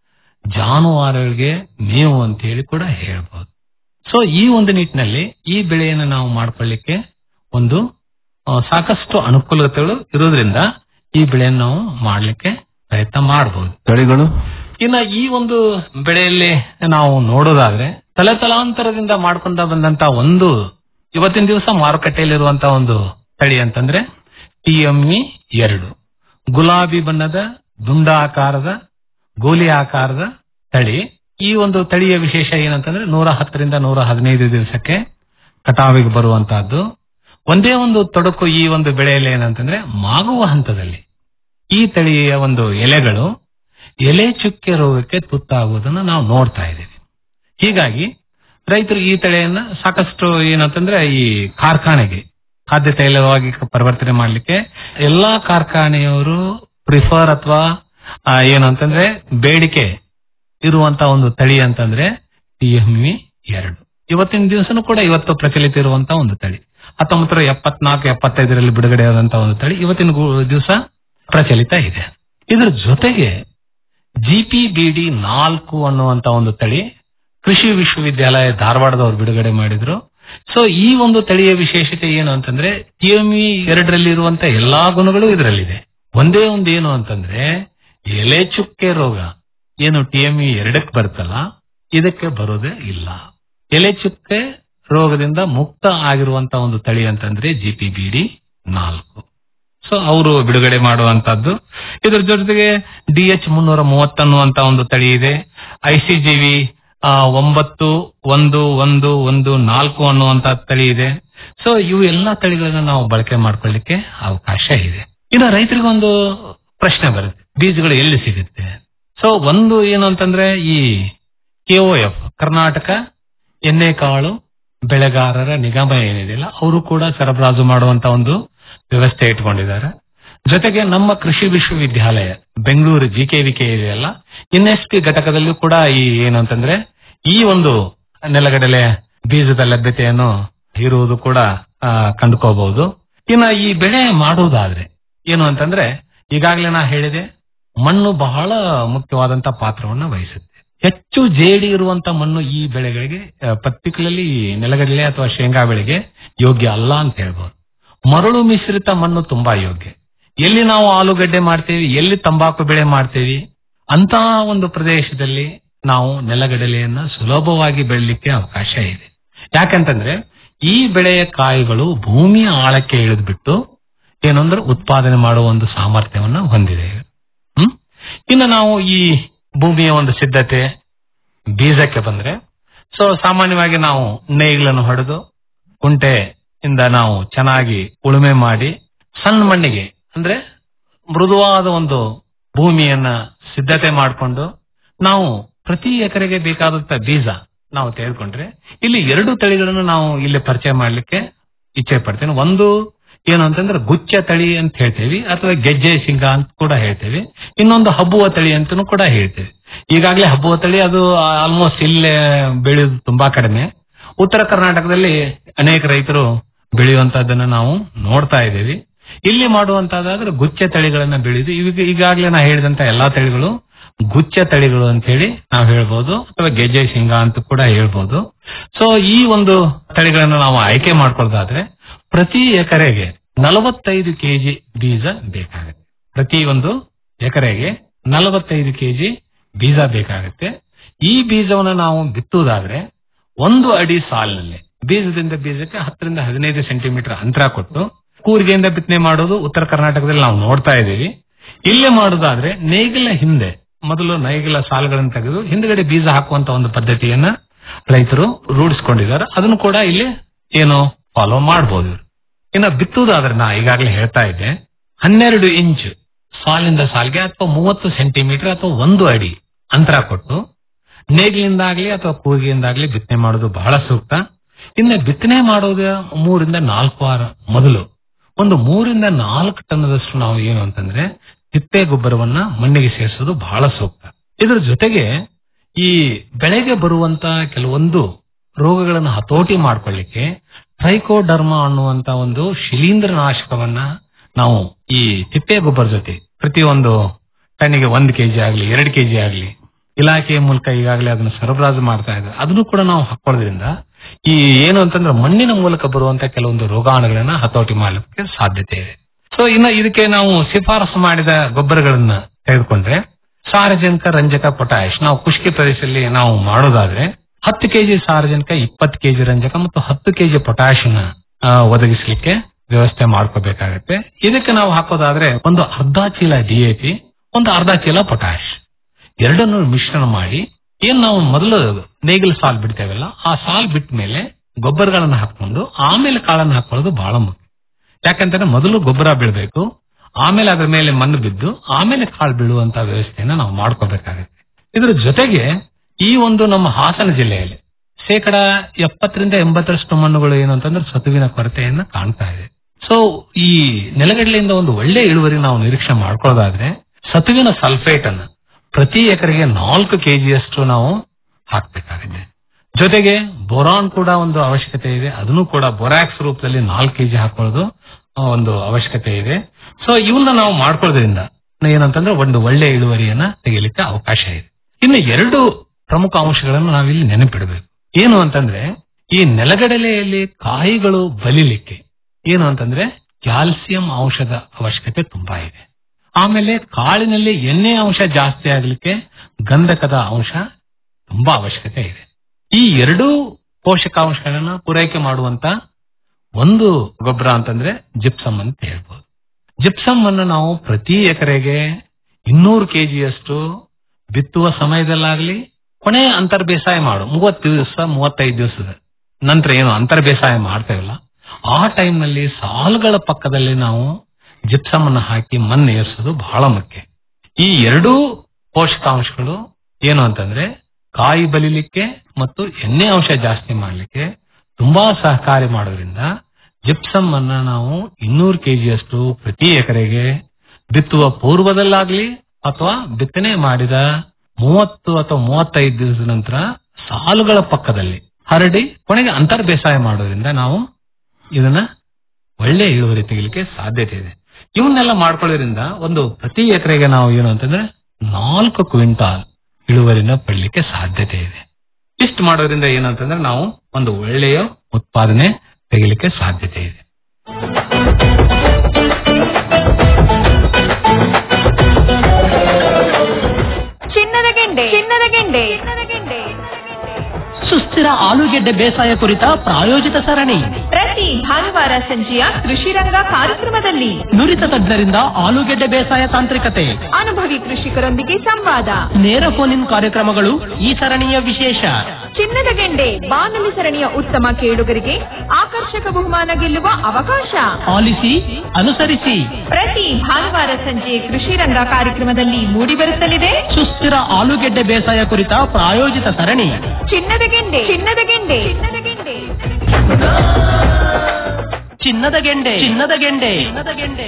ಜಾನುವಾರುಗಳಿಗೆ ಮೇವು ಅಂತ ಹೇಳಿ ಕೂಡ ಹೇಳ್ಬೋದು ಸೊ ಈ ಒಂದು ನಿಟ್ಟಿನಲ್ಲಿ ಈ ಬೆಳೆಯನ್ನು ನಾವು ಮಾಡ್ಕೊಳ್ಳಿಕ್ಕೆ ಒಂದು ಆ, ಸಾಕಷ್ಟು ಅನುಕೂಲತೆಗಳು ಇರೋದ್ರಿಂದ ಈ ಬೆಳೆಯನ್ನು ನಾವು ಮಾಡ್ಲಿಕ್ಕೆ ಪ್ರಯತ್ನ ಮಾಡಬಹುದು ತಳಿಗಳು ಇನ್ನ ಈ ಒಂದು ಬೆಳೆಯಲ್ಲಿ ನಾವು ನೋಡೋದಾದ್ರೆ ತಲೆ ತಲಾಂತರದಿಂದ ಮಾಡ್ಕೊಂಡ ಬಂದಂತ ಒಂದು ಇವತ್ತಿನ ದಿವಸ ಮಾರುಕಟ್ಟೆಯಲ್ಲಿರುವಂತಹ ಒಂದು ತಳಿ ಅಂತಂದ್ರೆ ಟಿಎಂಇ ಎರಡು ಗುಲಾಬಿ ಬಣ್ಣದ ದುಂಡಾಕಾರದ ಗೋಲಿ ಆಕಾರದ ತಳಿ ಈ ಒಂದು ತಳಿಯ ವಿಶೇಷ ಏನಂತಂದ್ರೆ ನೂರ ಹತ್ತರಿಂದ ನೂರ ಹದಿನೈದು ದಿವಸಕ್ಕೆ ಕಟಾವಿಗೆ ಬರುವಂತಹದ್ದು ಒಂದೇ ಒಂದು ತೊಡಕು ಈ ಒಂದು ಬೆಳೆಯಲ್ಲಿ ಏನಂತಂದ್ರೆ ಮಾಗುವ ಹಂತದಲ್ಲಿ ಈ ತಳಿಯ ಒಂದು ಎಲೆಗಳು ಎಲೆ ಚುಕ್ಕೆ ರೋಗಕ್ಕೆ ತುತ್ತಾಗುವುದನ್ನು ನಾವು ನೋಡ್ತಾ ಇದ್ದೀವಿ ಹೀಗಾಗಿ ರೈತರು ಈ ತಳಿಯನ್ನ ಸಾಕಷ್ಟು ಏನಂತಂದ್ರೆ ಈ ಕಾರ್ಖಾನೆಗೆ ಖಾದ್ಯ ತೈಲವಾಗಿ ಪರಿವರ್ತನೆ ಮಾಡಲಿಕ್ಕೆ ಎಲ್ಲಾ ಕಾರ್ಖಾನೆಯವರು ಪ್ರಿಫರ್ ಅಥವಾ ಏನು ಅಂತಂದ್ರೆ ಬೇಡಿಕೆ ಇರುವಂತ ಒಂದು ತಳಿ ಅಂತಂದ್ರೆ ಟಿಎಂಇ ಎರಡು ಇವತ್ತಿನ ದಿವಸನೂ ಕೂಡ ಇವತ್ತು ಪ್ರಚಲಿತ ಇರುವಂತ ಒಂದು ತಳಿ ಹತ್ತೊಂಬತ್ತರ ಎಪ್ಪತ್ನಾಲ್ಕು ಎಪ್ಪತ್ತೈದರಲ್ಲಿ ಬಿಡುಗಡೆ ಆದಂತಹ ಒಂದು ತಳಿ ಇವತ್ತಿನ ದಿವಸ ಪ್ರಚಲಿತ ಇದೆ ಇದರ ಜೊತೆಗೆ ಜಿಪಿಬಿಡಿ ನಾಲ್ಕು ಅನ್ನುವಂತ ಒಂದು ತಳಿ ಕೃಷಿ ವಿಶ್ವವಿದ್ಯಾಲಯ ಧಾರವಾಡದವರು ಬಿಡುಗಡೆ ಮಾಡಿದ್ರು ಸೊ ಈ ಒಂದು ತಳಿಯ ವಿಶೇಷತೆ ಏನು ಅಂತಂದ್ರೆ ಟಿಎಂಇ ಎರಡರಲ್ಲಿ ಇರುವಂತ ಎಲ್ಲಾ ಗುಣಗಳು ಇದರಲ್ಲಿದೆ ಒಂದೇ ಒಂದು ಏನು ಅಂತಂದ್ರೆ ಎಲೆ ಚುಕ್ಕೆ ರೋಗ ಏನು ಟಿಎಂಇ ಎರಡಕ್ಕೆ ಬರ್ತಲ್ಲ ಇದಕ್ಕೆ ಬರೋದೇ ಇಲ್ಲ ಎಲೆ ಚುಕ್ಕೆ ರೋಗದಿಂದ ಮುಕ್ತ ಆಗಿರುವಂತ ಒಂದು ತಳಿ ಅಂತಂದ್ರೆ ಜಿಪಿಬಿಡಿ ನಾಲ್ಕು ಸೊ ಅವರು ಬಿಡುಗಡೆ ಮಾಡುವಂತದ್ದು ಇದರ ಜೊತೆಗೆ ಡಿ ಎಚ್ ಮುನ್ನೂರ ಮೂವತ್ತನ್ನುವಂತ ಒಂದು ತಳಿ ಇದೆ ಐಸಿಜಿವಿ ಒಂಬತ್ತು ಒಂದು ಒಂದು ಒಂದು ನಾಲ್ಕು ಅನ್ನುವಂತ ತಳಿ ಇದೆ ಸೊ ಇವು ಎಲ್ಲಾ ತಳಿಗಳನ್ನ ನಾವು ಬಳಕೆ ಮಾಡ್ಕೊಳ್ಳಿಕ್ಕೆ ಅವಕಾಶ ಇದೆ ಇನ್ನು ರೈತರಿಗೊಂದು ಪ್ರಶ್ನೆ ಬರುತ್ತೆ ಬೀಜಗಳು ಎಲ್ಲಿ ಸಿಗುತ್ತೆ ಸೊ ಒಂದು ಏನು ಅಂತಂದ್ರೆ ಈ ಕೆಒಎಫ್ ಕರ್ನಾಟಕ ಎಣ್ಣೆಕಾಳು ಬೆಳೆಗಾರರ ನಿಗಮ ಏನಿದೆಯಲ್ಲ ಅವರು ಕೂಡ ಸರಬರಾಜು ಮಾಡುವಂತ ಒಂದು ವ್ಯವಸ್ಥೆ ಇಟ್ಕೊಂಡಿದ್ದಾರೆ ಜೊತೆಗೆ ನಮ್ಮ ಕೃಷಿ ವಿಶ್ವವಿದ್ಯಾಲಯ ಬೆಂಗಳೂರು ಜಿಕೆವಿಕೆ ಇದೆಯಲ್ಲ ಎನ್ಎಸ್ಪಿ ಘಟಕದಲ್ಲೂ ಕೂಡ ಈ ಏನು ಅಂತಂದ್ರೆ ಈ ಒಂದು ನೆಲಗಡಲೆ ಬೀಜದ ಲಭ್ಯತೆಯನ್ನು ಇರುವುದು ಕೂಡ ಆ, ಕಂಡುಕೋಬಹುದು ಇನ್ನು ಈ ಬೆಳೆ ಮಾಡುವುದಾದ್ರೆ ಏನು ಅಂತಂದ್ರೆ ಈಗಾಗಲೇ ನಾ ಹೇಳಿದೆ ಮಣ್ಣು ಬಹಳ ಮುಖ್ಯವಾದಂತ ಪಾತ್ರವನ್ನು ವಹಿಸುತ್ತೆ ಹೆಚ್ಚು ಜೇಡಿ ಇರುವಂತ ಮಣ್ಣು ಈ ಬೆಳೆಗಳಿಗೆ ಪರ್ಟಿಕ್ಯುಲರ್ಲಿ ನೆಲಗಡಲೆ ಅಥವಾ ಶೇಂಗಾ ಬೆಳೆಗೆ ಯೋಗ್ಯ ಅಲ್ಲ ಅಂತ ಹೇಳ್ಬೋದು ಮರಳು ಮಿಶ್ರಿತ ಮಣ್ಣು ತುಂಬಾ ಯೋಗ್ಯ ಎಲ್ಲಿ ನಾವು ಆಲೂಗಡ್ಡೆ ಮಾಡ್ತೇವಿ ಎಲ್ಲಿ ತಂಬಾಕು ಬೆಳೆ ಮಾಡ್ತೇವಿ ಅಂತ ಒಂದು ಪ್ರದೇಶದಲ್ಲಿ ನಾವು ನೆಲಗಡಲೆಯನ್ನ ಸುಲಭವಾಗಿ ಬೆಳಲಿಕ್ಕೆ ಅವಕಾಶ ಇದೆ ಯಾಕಂತಂದ್ರೆ ಈ ಬೆಳೆಯ ಕಾಯಿಗಳು ಭೂಮಿಯ ಆಳಕ್ಕೆ ಇಳಿದ್ಬಿಟ್ಟು ಏನಂದ್ರೆ ಉತ್ಪಾದನೆ ಮಾಡುವ ಒಂದು ಸಾಮರ್ಥ್ಯವನ್ನ ಹೊಂದಿದೆ ಹ್ಮ್ ಇನ್ನು ನಾವು ಈ ಭೂಮಿಯ ಒಂದು ಸಿದ್ಧತೆ ಬೀಜಕ್ಕೆ ಬಂದ್ರೆ ಸೊ ಸಾಮಾನ್ಯವಾಗಿ ನಾವು ನೇಗಿಲನ್ನು ಹೊಡೆದು ಕುಂಟೆಯಿಂದ ನಾವು ಚೆನ್ನಾಗಿ ಉಳುಮೆ ಮಾಡಿ ಸಣ್ಣ ಮಣ್ಣಿಗೆ ಅಂದ್ರೆ ಮೃದುವಾದ ಒಂದು ಭೂಮಿಯನ್ನ ಸಿದ್ಧತೆ ಮಾಡಿಕೊಂಡು ನಾವು ಪ್ರತಿ ಎಕರೆಗೆ ಬೇಕಾದಂತ ಬೀಜ ನಾವು ತೆಗೆದುಕೊಂಡ್ರೆ ಇಲ್ಲಿ ಎರಡು ತಳಿಗಳನ್ನು ನಾವು ಇಲ್ಲಿ ಪರಿಚಯ ಮಾಡಲಿಕ್ಕೆ ಇಚ್ಛೆ ಪಡ್ತೇನೆ ಒಂದು ಏನು ಅಂತಂದ್ರೆ ಗುಚ್ಚ ತಳಿ ಅಂತ ಹೇಳ್ತೇವೆ ಅಥವಾ ಗೆಜ್ಜೆ ಸಿಂಗ ಅಂತ ಕೂಡ ಹೇಳ್ತೇವೆ ಇನ್ನೊಂದು ಹಬ್ಬುವ ತಳಿ ಅಂತನೂ ಕೂಡ ಹೇಳ್ತೇವೆ ಈಗಾಗಲೇ ಹಬ್ಬುವ ತಳಿ ಅದು ಆಲ್ಮೋಸ್ಟ್ ಇಲ್ಲೇ ಬೆಳೆಯೋದು ತುಂಬಾ ಕಡಿಮೆ ಉತ್ತರ ಕರ್ನಾಟಕದಲ್ಲಿ ಅನೇಕ ರೈತರು ಬೆಳೆಯುವಂತದ್ದನ್ನ ನಾವು ನೋಡ್ತಾ ಇದ್ದೀವಿ ಇಲ್ಲಿ ಮಾಡುವಂತಹದ್ದಾದ್ರೆ ಗುಚ್ಚ ತಳಿಗಳನ್ನ ಬೆಳೆದು ಈಗ ಈಗಾಗಲೇ ನಾ ಹೇಳಿದಂತ ಎಲ್ಲಾ ತಳಿಗಳು ಗುಚ್ಚ ತಳಿಗಳು ಅಂತ ಹೇಳಿ ನಾವು ಹೇಳ್ಬೋದು ಅಥವಾ ಗೆಜ್ಜೆ ಶೇಂಗಾ ಅಂತ ಕೂಡ ಹೇಳ್ಬೋದು ಸೊ ಈ ಒಂದು ತಳಿಗಳನ್ನ ನಾವು ಆಯ್ಕೆ ಮಾಡ್ಕೊಳ್ಳೋದಾದ್ರೆ ಪ್ರತಿ ಎಕರೆಗೆ ನಲವತ್ತೈದು ಕೆಜಿ ಬೀಜ ಬೇಕಾಗುತ್ತೆ ಪ್ರತಿ ಒಂದು ಎಕರೆಗೆ ನಲವತ್ತೈದು ಕೆಜಿ ಬೀಜ ಬೇಕಾಗುತ್ತೆ ಈ ಬೀಜವನ್ನು ನಾವು ಬಿತ್ತುವುದಾದ್ರೆ ಒಂದು ಅಡಿ ಸಾಲಿನಲ್ಲಿ ಬೀಜದಿಂದ ಬೀಜಕ್ಕೆ ಹತ್ತರಿಂದ ಹದಿನೈದು ಸೆಂಟಿಮೀಟರ್ ಅಂತರ ಕೊಟ್ಟು ಕೂರಿಗೆಯಿಂದ ಬಿತ್ತನೆ ಮಾಡೋದು ಉತ್ತರ ಕರ್ನಾಟಕದಲ್ಲಿ ನಾವು ನೋಡ್ತಾ ಇದ್ದೀವಿ ಇಲ್ಲೇ ಮಾಡೋದಾದ್ರೆ ನೇಗಿಲ ಹಿಂದೆ ಮೊದಲು ನೇಗಿಲ ಸಾಲುಗಳನ್ನು ತೆಗೆದು ಹಿಂದ್ಗಡೆ ಬೀಜ ಹಾಕುವಂತ ಒಂದು ಪದ್ಧತಿಯನ್ನ ರೈತರು ರೂಢಿಸಿಕೊಂಡಿದ್ದಾರೆ ಅದನ್ನು ಕೂಡ ಇಲ್ಲಿ ಏನು ಫಾಲೋ ಮಾಡಬಹುದು ಇವ್ರು ಇನ್ನು ಬಿತ್ತುವುದಾದ್ರೆ ನಾ ಈಗಾಗಲೇ ಹೇಳ್ತಾ ಇದ್ದೆ ಹನ್ನೆರಡು ಇಂಚ್ ಸಾಲಿಂದ ಸಾಲಿಗೆ ಅಥವಾ ಮೂವತ್ತು ಸೆಂಟಿಮೀಟರ್ ಅಥವಾ ಒಂದು ಅಡಿ ಅಂತರ ಕೊಟ್ಟು ನೇಗಿಲಿಂದಾಗ್ಲಿ ಅಥವಾ ಕೂಗಿಯಿಂದಾಗ್ಲಿ ಬಿತ್ತನೆ ಮಾಡೋದು ಬಹಳ ಸೂಕ್ತ ಇನ್ನು ಬಿತ್ತನೆ ಮಾಡೋದು ಮೂರಿಂದ ನಾಲ್ಕು ವಾರ ಮೊದಲು ಒಂದು ಮೂರಿಂದ ನಾಲ್ಕು ಟನ್ನದಷ್ಟು ನಾವು ಏನು ಅಂತಂದ್ರೆ ತಿಪ್ಪೆ ಗೊಬ್ಬರವನ್ನ ಮಣ್ಣಿಗೆ ಸೇರಿಸೋದು ಬಹಳ ಸೂಕ್ತ ಇದರ ಜೊತೆಗೆ ಈ ಬೆಳೆಗೆ ಬರುವಂತ ಕೆಲವೊಂದು ರೋಗಗಳನ್ನು ಹತೋಟಿ ಮಾಡ್ಕೊಳ್ಳಿಕ್ಕೆ ಟ್ರೈಕೋಡರ್ಮಾ ಅನ್ನುವಂತ ಒಂದು ಶಿಲೀಂಧ್ರ ನಾಶಕವನ್ನ ನಾವು ಈ ತಿಪ್ಪೆ ಗೊಬ್ಬರ ಜೊತೆ ಪ್ರತಿಯೊಂದು ಟನ್ನಿಗೆ ಒಂದ್ ಕೆಜಿ ಆಗ್ಲಿ ಎರಡು ಕೆಜಿ ಆಗ್ಲಿ ಇಲಾಖೆಯ ಮೂಲಕ ಈಗಾಗಲೇ ಅದನ್ನು ಸರಬರಾಜು ಮಾಡ್ತಾ ಇದ್ದಾರೆ ಅದನ್ನು ಕೂಡ ನಾವು ಹಾಕೊಳ್ಳೋದ್ರಿಂದ ಈ ಏನು ಅಂತಂದ್ರೆ ಮಣ್ಣಿನ ಮೂಲಕ ಬರುವಂತ ಕೆಲವೊಂದು ರೋಗಾಣುಗಳನ್ನ ಹತೋಟಿ ಮಾಡಲಿಕ್ಕೆ ಸಾಧ್ಯತೆ ಇದೆ ಸೊ ಇನ್ನು ಇದಕ್ಕೆ ನಾವು ಶಿಫಾರಸು ಮಾಡಿದ ಗೊಬ್ಬರಗಳನ್ನ ತೆಗೆದುಕೊಂಡ್ರೆ ಸಾರಜನಕ ರಂಜಕ ಪೊಟ್ಯಾಶ್ ನಾವು ಖುಷ್ಕಿ ಪ್ರದೇಶದಲ್ಲಿ ನಾವು ಮಾಡೋದಾದ್ರೆ ಹತ್ತು ಕೆಜಿ ಸಾರಜನಕ ಇಪ್ಪತ್ತು ಕೆಜಿ ರಂಜಕ ಮತ್ತು ಹತ್ತು ಕೆಜಿ ಪೊಟ್ಯಾಶ್ ಒದಗಿಸಲಿಕ್ಕೆ ವ್ಯವಸ್ಥೆ ಮಾಡ್ಕೋಬೇಕಾಗತ್ತೆ ಇದಕ್ಕೆ ನಾವು ಹಾಕೋದಾದ್ರೆ ಒಂದು ಅರ್ಧ ಚೀಲ ಡಿಎಪಿ ಒಂದು ಅರ್ಧ ಚೀಲ ಪೊಟ್ಯಾಶ್ ಎರಡನ್ನು ಮಿಶ್ರಣ ಮಾಡಿ ಏನ್ ನಾವು ಮೊದಲು ನೇಗಿಲು ಸಾಲ್ ಬಿಡ್ತೇವಲ್ಲ ಆ ಸಾಲ್ ಬಿಟ್ಟ ಮೇಲೆ ಗೊಬ್ಬರಗಳನ್ನ ಹಾಕೊಂಡು ಆಮೇಲೆ ಕಾಳನ್ನ ಹಾಕೊಳ್ಳೋದು ಬಹಳ ಮುಖ್ಯ ಯಾಕಂತಂದ್ರೆ ಮೊದಲು ಗೊಬ್ಬರ ಬೀಳ್ಬೇಕು ಆಮೇಲೆ ಅದ್ರ ಮೇಲೆ ಮಣ್ಣು ಬಿದ್ದು ಆಮೇಲೆ ಕಾಳು ಬೀಳುವಂತ ವ್ಯವಸ್ಥೆಯನ್ನ ನಾವು ಮಾಡ್ಕೋಬೇಕಾಗುತ್ತೆ ಇದ್ರ ಜೊತೆಗೆ ಈ ಒಂದು ನಮ್ಮ ಹಾಸನ ಜಿಲ್ಲೆಯಲ್ಲಿ ಶೇಕಡ ಎಪ್ಪತ್ತರಿಂದ ಎಂಬತ್ತರಷ್ಟು ಮಣ್ಣುಗಳು ಏನು ಅಂತಂದ್ರೆ ಸತುವಿನ ಕೊರತೆಯನ್ನ ಕಾಣ್ತಾ ಇದೆ ಸೊ ಈ ನೆಲಗಡಲೆಯಿಂದ ಒಂದು ಒಳ್ಳೆ ಇಳುವರಿ ನಾವು ನಿರೀಕ್ಷೆ ಮಾಡ್ಕೊಳ್ಳೋದಾದ್ರೆ ಸತುವಿನ ಸಲ್ಫೇಟ್ ಅನ್ನ ಪ್ರತಿ ಎಕರೆಗೆ ನಾಲ್ಕು ಕೆಜಿಯಷ್ಟು ನಾವು ಹಾಕ್ಬೇಕಾಗಿದೆ ಜೊತೆಗೆ ಬೋರಾನ್ ಕೂಡ ಒಂದು ಅವಶ್ಯಕತೆ ಇದೆ ಅದನ್ನು ಕೂಡ ಬೊರಾಕ್ಸ್ ರೂಪದಲ್ಲಿ ನಾಲ್ಕು ಕೆಜಿ ಹಾಕೊಳ್ಳೋದು ಆ, ಒಂದು ಅವಶ್ಯಕತೆ ಇದೆ ಸೊ ಇವನ್ನ ನಾವು ಮಾಡ್ಕೊಳ್ಳೋದ್ರಿಂದ ಏನಂತಂದ್ರೆ ಒಂದು ಒಳ್ಳೆ ಇಳುವರಿಯನ್ನ ತೆಗಿಲಿಕ್ಕೆ ಅವಕಾಶ ಇದೆ ಇನ್ನು ಎರಡು ಪ್ರಮುಖ ಅಂಶಗಳನ್ನು ನಾವಿಲ್ಲಿ ನೆನಪಿಡಬೇಕು ಏನು ಅಂತಂದ್ರೆ ಈ ನೆಲಗಡಲೆಯಲ್ಲಿ ಕಾಯಿಗಳು ಬಲಿಲಿಕ್ಕೆ ಏನು ಅಂತಂದ್ರೆ ಕ್ಯಾಲ್ಸಿಯಂ ಅಂಶದ ಅವಶ್ಯಕತೆ ತುಂಬಾ ಇದೆ ಆಮೇಲೆ ಕಾಳಿನಲ್ಲಿ ಎಣ್ಣೆ ಅಂಶ ಜಾಸ್ತಿ ಆಗ್ಲಿಕ್ಕೆ ಗಂಧಕದ ಅಂಶ ತುಂಬಾ ಅವಶ್ಯಕತೆ ಇದೆ ಈ ಎರಡೂ ಪೋಷಕಾಂಶಗಳನ್ನ ಪೂರೈಕೆ ಮಾಡುವಂತ ಒಂದು ಗೊಬ್ಬರ ಅಂತಂದ್ರೆ ಜಿಪ್ಸಮ್ ಅಂತ ಹೇಳ್ಬೋದು ಜಿಪ್ಸಮ್ ಅನ್ನು ನಾವು ಪ್ರತಿ ಎಕರೆಗೆ ಇನ್ನೂರು ಕೆಜಿಯಷ್ಟು ಬಿತ್ತುವ ಸಮಯದಲ್ಲಾಗ್ಲಿ ಕೊನೆ ಅಂತರ್ ಬೇಸಾಯ ಮಾಡು ಮೂವತ್ತು ದಿವಸ ಮೂವತ್ತೈದು ದಿವಸದ ನಂತರ ಏನು ಅಂತರ್ ಬೇಸಾಯ ಮಾಡ್ತೇವಲ್ಲ ಆ ಟೈಮ್ನಲ್ಲಿ ಸಾಲುಗಳ ಪಕ್ಕದಲ್ಲಿ ನಾವು ಜಿಪ್ಸಮ್ ಅನ್ನು ಹಾಕಿ ಮಣ್ಣು ಏರಿಸೋದು ಬಹಳ ಮುಖ್ಯ ಈ ಎರಡೂ ಪೋಷಕಾಂಶಗಳು ಏನು ಅಂತಂದ್ರೆ ಕಾಯಿ ಬಲಿಲಿಕ್ಕೆ ಮತ್ತು ಎಣ್ಣೆ ಅಂಶ ಜಾಸ್ತಿ ಮಾಡಲಿಕ್ಕೆ ತುಂಬಾ ಸಹಕಾರಿ ಮಾಡೋದ್ರಿಂದ ಜಿಪ್ಸಮ್ ಅನ್ನ ನಾವು ಇನ್ನೂರು ಕೆಜಿಯಷ್ಟು ಪ್ರತಿ ಎಕರೆಗೆ ಬಿತ್ತುವ ಪೂರ್ವದಲ್ಲಾಗ್ಲಿ ಅಥವಾ ಬಿತ್ತನೆ ಮಾಡಿದ ಮೂವತ್ತು ಅಥವಾ ಮೂವತ್ತೈದು ದಿವಸದ ನಂತರ ಸಾಲುಗಳ ಪಕ್ಕದಲ್ಲಿ ಹರಡಿ ಕೊನೆಗೆ ಅಂತರ್ ಬೇಸಾಯ ಮಾಡೋದ್ರಿಂದ ನಾವು ಇದನ್ನ ಒಳ್ಳೆ ಇಳುವರಿ ತೆಗಿಲಿಕ್ಕೆ ಸಾಧ್ಯತೆ ಇದೆ ಇವನ್ನೆಲ್ಲ ಮಾಡ್ಕೊಳ್ಳೋದ್ರಿಂದ ಒಂದು ಪ್ರತಿ ಎಕರೆಗೆ ನಾವು ಏನು ಅಂತಂದ್ರೆ ನಾಲ್ಕು ಕ್ವಿಂಟಾಲ್ ಇಳುವರಿನ ಪಡಲಿಕ್ಕೆ ಸಾಧ್ಯತೆ ಇದೆ ಇಷ್ಟು ಮಾಡೋದ್ರಿಂದ ಏನಂತಂದ್ರೆ ನಾವು ಒಂದು ಒಳ್ಳೆಯ ಉತ್ಪಾದನೆ ತೆಗಿಲಿಕ್ಕೆ ಸಾಧ್ಯತೆ ಇದೆ ಚಿನ್ನದ ಗೆಂಡೆ ಚಿನ್ನದ ಗೆಂಡೆ ಚಿನ್ನದ ಗೆಂಡೆ ಸುಸ್ಥಿರ ಆಲೂಗೆಡ್ಡೆ ಬೇಸಾಯ ಕುರಿತ ಪ್ರಾಯೋಜಿತ ಸರಣಿ ಪ್ರತಿ ಭಾನುವಾರ ಸಂಜೆಯ ಕೃಷಿ ರಂಗ ಕಾರ್ಯಕ್ರಮದಲ್ಲಿ ನುರಿತ ತಜ್ಞರಿಂದ ಆಲೂಗೆಡ್ಡೆ ಬೇಸಾಯ ತಾಂತ್ರಿಕತೆ ಅನುಭವಿ ಕೃಷಿಕರೊಂದಿಗೆ ಸಂವಾದ ನೇರ ಫೋನ್ ಇನ್ ಕಾರ್ಯಕ್ರಮಗಳು ಈ ಸರಣಿಯ ವಿಶೇಷ ಚಿನ್ನದ ಗೆಂಡೆ ಬಾನುಲಿ ಸರಣಿಯ ಉತ್ತಮ ಕೇಳುಗರಿಗೆ ಆಕರ್ಷಕ ಬಹುಮಾನ ಗೆಲ್ಲುವ ಅವಕಾಶ ಆಲಿಸಿ ಅನುಸರಿಸಿ ಪ್ರತಿ ಭಾನುವಾರ ಸಂಜೆ ಕೃಷಿ ರಂಗ ಕಾರ್ಯಕ್ರಮದಲ್ಲಿ ಮೂಡಿಬರುತ್ತಲಿದೆ ಸುಸ್ಥಿರ ಆಲೂಗೆಡ್ಡೆ ಬೇಸಾಯ ಕುರಿತ ಪ್ರಾಯೋಜಿತ ಸರಣಿ ಚಿನ್ನದ ಗೆಂಡೆ ಚಿನ್ನದ ಗೆಂಡೆ ಚಿನ್ನದ ಗೆಂಡೆ ಚಿನ್ನದ ಗೆಂಡೆ ಚಿನ್ನದ ಗೆಂಡೆ ಚಿನ್ನದ ಗೆಂಡೆ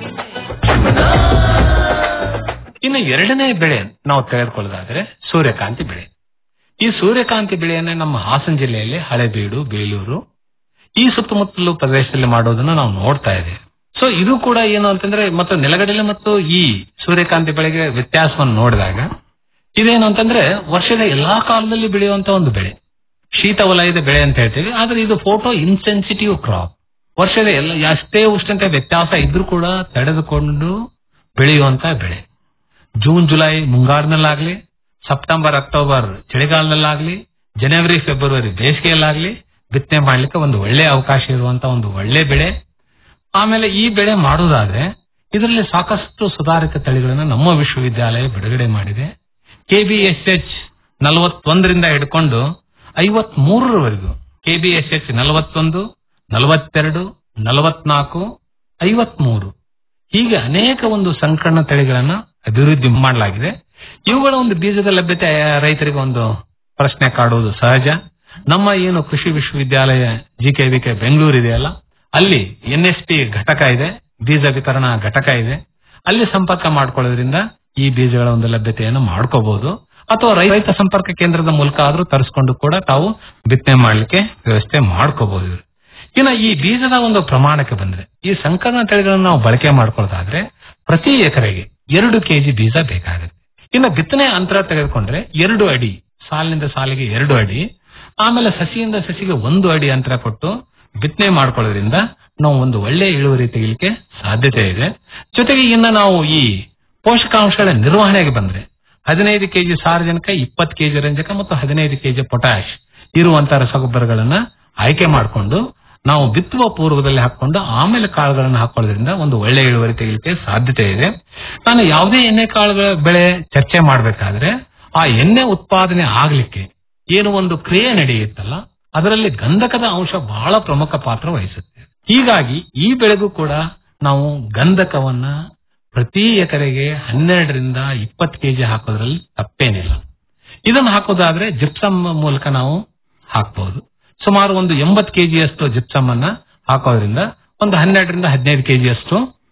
ಇನ್ನು ಎರಡನೇ ಬೆಳೆ ನಾವು ತೆಗೆದುಕೊಳ್ಳೋದಾದ್ರೆ ಸೂರ್ಯಕಾಂತಿ ಬೆಳೆ ಈ ಸೂರ್ಯಕಾಂತಿ ಬೆಳೆಯನ್ನ ನಮ್ಮ ಹಾಸನ ಜಿಲ್ಲೆಯಲ್ಲಿ ಹಳೆಬೀಡು ಬೇಲೂರು ಈ ಸುತ್ತಮುತ್ತಲು ಪ್ರದೇಶದಲ್ಲಿ ಮಾಡೋದನ್ನ ನಾವು ನೋಡ್ತಾ ಇದ್ದೇವೆ ಸೊ ಇದು ಕೂಡ ಏನು ಅಂತಂದ್ರೆ ಮತ್ತು ನೆಲಗಡಲೆ ಮತ್ತು ಈ ಸೂರ್ಯಕಾಂತಿ ಬೆಳೆಗೆ ವ್ಯತ್ಯಾಸವನ್ನು ನೋಡಿದಾಗ ಇದೇನು ಅಂತಂದ್ರೆ ವರ್ಷದ ಎಲ್ಲಾ ಕಾಲದಲ್ಲಿ ಬೆಳೆಯುವಂತ ಒಂದು ಬೆಳೆ ಶೀತ ವಲಯದ ಬೆಳೆ ಅಂತ ಹೇಳ್ತೀವಿ ಆದ್ರೆ ಇದು ಫೋಟೋ ಇನ್ಸೆನ್ಸಿಟಿವ್ ಕ್ರಾಪ್ ವರ್ಷದ ಎಲ್ಲ ಎಷ್ಟೇ ಉಷ್ಣತೆ ವ್ಯತ್ಯಾಸ ಇದ್ರೂ ಕೂಡ ತಡೆದುಕೊಂಡು ಬೆಳೆಯುವಂತ ಬೆಳೆ ಜೂನ್ ಜುಲೈ ಮುಂಗಾರಿನಲ್ಲಾಗ್ಲಿ ಸೆಪ್ಟೆಂಬರ್ ಅಕ್ಟೋಬರ್ ಚಳಿಗಾಲದಲ್ಲಾಗ್ಲಿ ಜನವರಿ ಫೆಬ್ರವರಿ ಬೇಸಿಗೆಯಲ್ಲಾಗ್ಲಿ ಬಿತ್ತನೆ ಮಾಡ್ಲಿಕ್ಕೆ ಒಂದು ಒಳ್ಳೆ ಅವಕಾಶ ಇರುವಂತ ಒಂದು ಒಳ್ಳೆ ಬೆಳೆ ಆಮೇಲೆ ಈ ಬೆಳೆ ಮಾಡೋದಾದ್ರೆ ಇದರಲ್ಲಿ ಸಾಕಷ್ಟು ಸುಧಾರಿತ ತಳಿಗಳನ್ನು ನಮ್ಮ ವಿಶ್ವವಿದ್ಯಾಲಯ ಬಿಡುಗಡೆ ಮಾಡಿದೆ ಕೆಬಿಎಸ್ಎಚ್ ನಲವತ್ತೊಂದರಿಂದ ಹಿಡ್ಕೊಂಡು ಐವತ್ ಮೂರರವರೆಗೂ ಕೆಬಿಎಸ್ಎಚ್ ನಲವತ್ತೊಂದು ನಲವತ್ತೆರಡು ನಲವತ್ನಾಲ್ಕು ಐವತ್ಮೂರು ಹೀಗೆ ಅನೇಕ ಒಂದು ಸಂಕರಣ ತಳಿಗಳನ್ನ ಅಭಿವೃದ್ಧಿ ಮಾಡಲಾಗಿದೆ ಇವುಗಳ ಒಂದು ಬೀಜದ ಲಭ್ಯತೆ ರೈತರಿಗೆ ಒಂದು ಪ್ರಶ್ನೆ ಕಾಡುವುದು ಸಹಜ ನಮ್ಮ ಏನು ಕೃಷಿ ವಿಶ್ವವಿದ್ಯಾಲಯ ಜಿಕೆವಿಕೆ ಬೆಂಗಳೂರು ಇದೆಯಲ್ಲ ಅಲ್ಲಿ ಎನ್ಎಸ್ಪಿ ಘಟಕ ಇದೆ ಬೀಜ ವಿತರಣಾ ಘಟಕ ಇದೆ ಅಲ್ಲಿ ಸಂಪರ್ಕ ಮಾಡ್ಕೊಳ್ಳೋದ್ರಿಂದ ಈ ಬೀಜಗಳ ಒಂದು ಲಭ್ಯತೆಯನ್ನು ಮಾಡ್ಕೋಬಹುದು ಅಥವಾ ರೈತ ಸಂಪರ್ಕ ಕೇಂದ್ರದ ಮೂಲಕ ಆದ್ರೂ ತರಿಸ್ಕೊಂಡು ಕೂಡ ತಾವು ಬಿತ್ತನೆ ಮಾಡ್ಲಿಕ್ಕೆ ವ್ಯವಸ್ಥೆ ಮಾಡ್ಕೋಬಹುದು ಇನ್ನು ಈ ಬೀಜದ ಒಂದು ಪ್ರಮಾಣಕ್ಕೆ ಬಂದ್ರೆ ಈ ಸಂಕಲನ ತಳಿಗಳನ್ನು ನಾವು ಬಳಕೆ ಮಾಡ್ಕೊಳ್ಳೋದಾದ್ರೆ ಪ್ರತಿ ಎಕರೆಗೆ ಎರಡು ಕೆಜಿ ಬೀಜ ಬೇಕಾಗುತ್ತೆ ಇನ್ನು ಬಿತ್ತನೆ ಅಂತರ ತೆಗೆದುಕೊಂಡ್ರೆ ಎರಡು ಅಡಿ ಸಾಲಿನಿಂದ ಸಾಲಿಗೆ ಎರಡು ಅಡಿ ಆಮೇಲೆ ಸಸಿಯಿಂದ ಸಸಿಗೆ ಒಂದು ಅಡಿ ಅಂತರ ಕೊಟ್ಟು ಬಿತ್ತನೆ ಮಾಡ್ಕೊಳ್ಳೋದ್ರಿಂದ ನಾವು ಒಂದು ಒಳ್ಳೆ ಇಳುವರಿ ತೆಗಿಲಿಕ್ಕೆ ಸಾಧ್ಯತೆ ಇದೆ ಜೊತೆಗೆ ಇನ್ನು ನಾವು ಈ ಪೋಷಕಾಂಶಗಳ ನಿರ್ವಹಣೆಗೆ ಬಂದ್ರೆ ಹದಿನೈದು ಕೆಜಿ ಸಾರಜನಕ ಇಪ್ಪತ್ತು ಕೆಜಿ ರಂಜಕ ಮತ್ತು ಹದಿನೈದು ಕೆಜಿ ಪೊಟ್ಯಾಶ್ ಇರುವಂತಹ ರಸಗೊಬ್ಬರಗಳನ್ನ ಆಯ್ಕೆ ಮಾಡಿಕೊಂಡು ನಾವು ಬಿತ್ತುವ ಪೂರ್ವದಲ್ಲಿ ಹಾಕೊಂಡು ಆಮೇಲೆ ಕಾಳುಗಳನ್ನು ಹಾಕೊಳ್ಳೋದ್ರಿಂದ ಒಂದು ಒಳ್ಳೆ ಇಳುವರಿ ತೆಗಿಲಿಕ್ಕೆ ಸಾಧ್ಯತೆ ಇದೆ ನಾನು ಯಾವುದೇ ಎಣ್ಣೆ ಕಾಳುಗಳ ಬೆಳೆ ಚರ್ಚೆ ಮಾಡಬೇಕಾದ್ರೆ ಆ ಎಣ್ಣೆ ಉತ್ಪಾದನೆ ಆಗ್ಲಿಕ್ಕೆ ಏನು ಒಂದು ಕ್ರಿಯೆ ನಡೆಯುತ್ತಲ್ಲ ಅದರಲ್ಲಿ ಗಂಧಕದ ಅಂಶ ಬಹಳ ಪ್ರಮುಖ ಪಾತ್ರ ವಹಿಸುತ್ತೆ ಹೀಗಾಗಿ ಈ ಬೆಳೆಗೂ ಕೂಡ ನಾವು ಗಂಧಕವನ್ನ ಪ್ರತಿ ಎಕರೆಗೆ ಹನ್ನೆರಡರಿಂದ ಇಪ್ಪತ್ತು ಕೆಜಿ ಹಾಕೋದ್ರಲ್ಲಿ ತಪ್ಪೇನಿಲ್ಲ ಇದನ್ನು ಹಾಕೋದಾದ್ರೆ ಜಿಪ್ಸಮ್ ಮೂಲಕ ನಾವು ಹಾಕಬಹುದು ಸುಮಾರು ಒಂದು ಎಂಬತ್ತು ಕೆಜಿಯಷ್ಟು ಜಿಪ್ಸಮ್ ಅನ್ನ ಹಾಕೋದ್ರಿಂದ ಒಂದು ಹನ್ನೆರಡರಿಂದ ಹದಿನೈದು ಕೆಜಿಯಷ್ಟು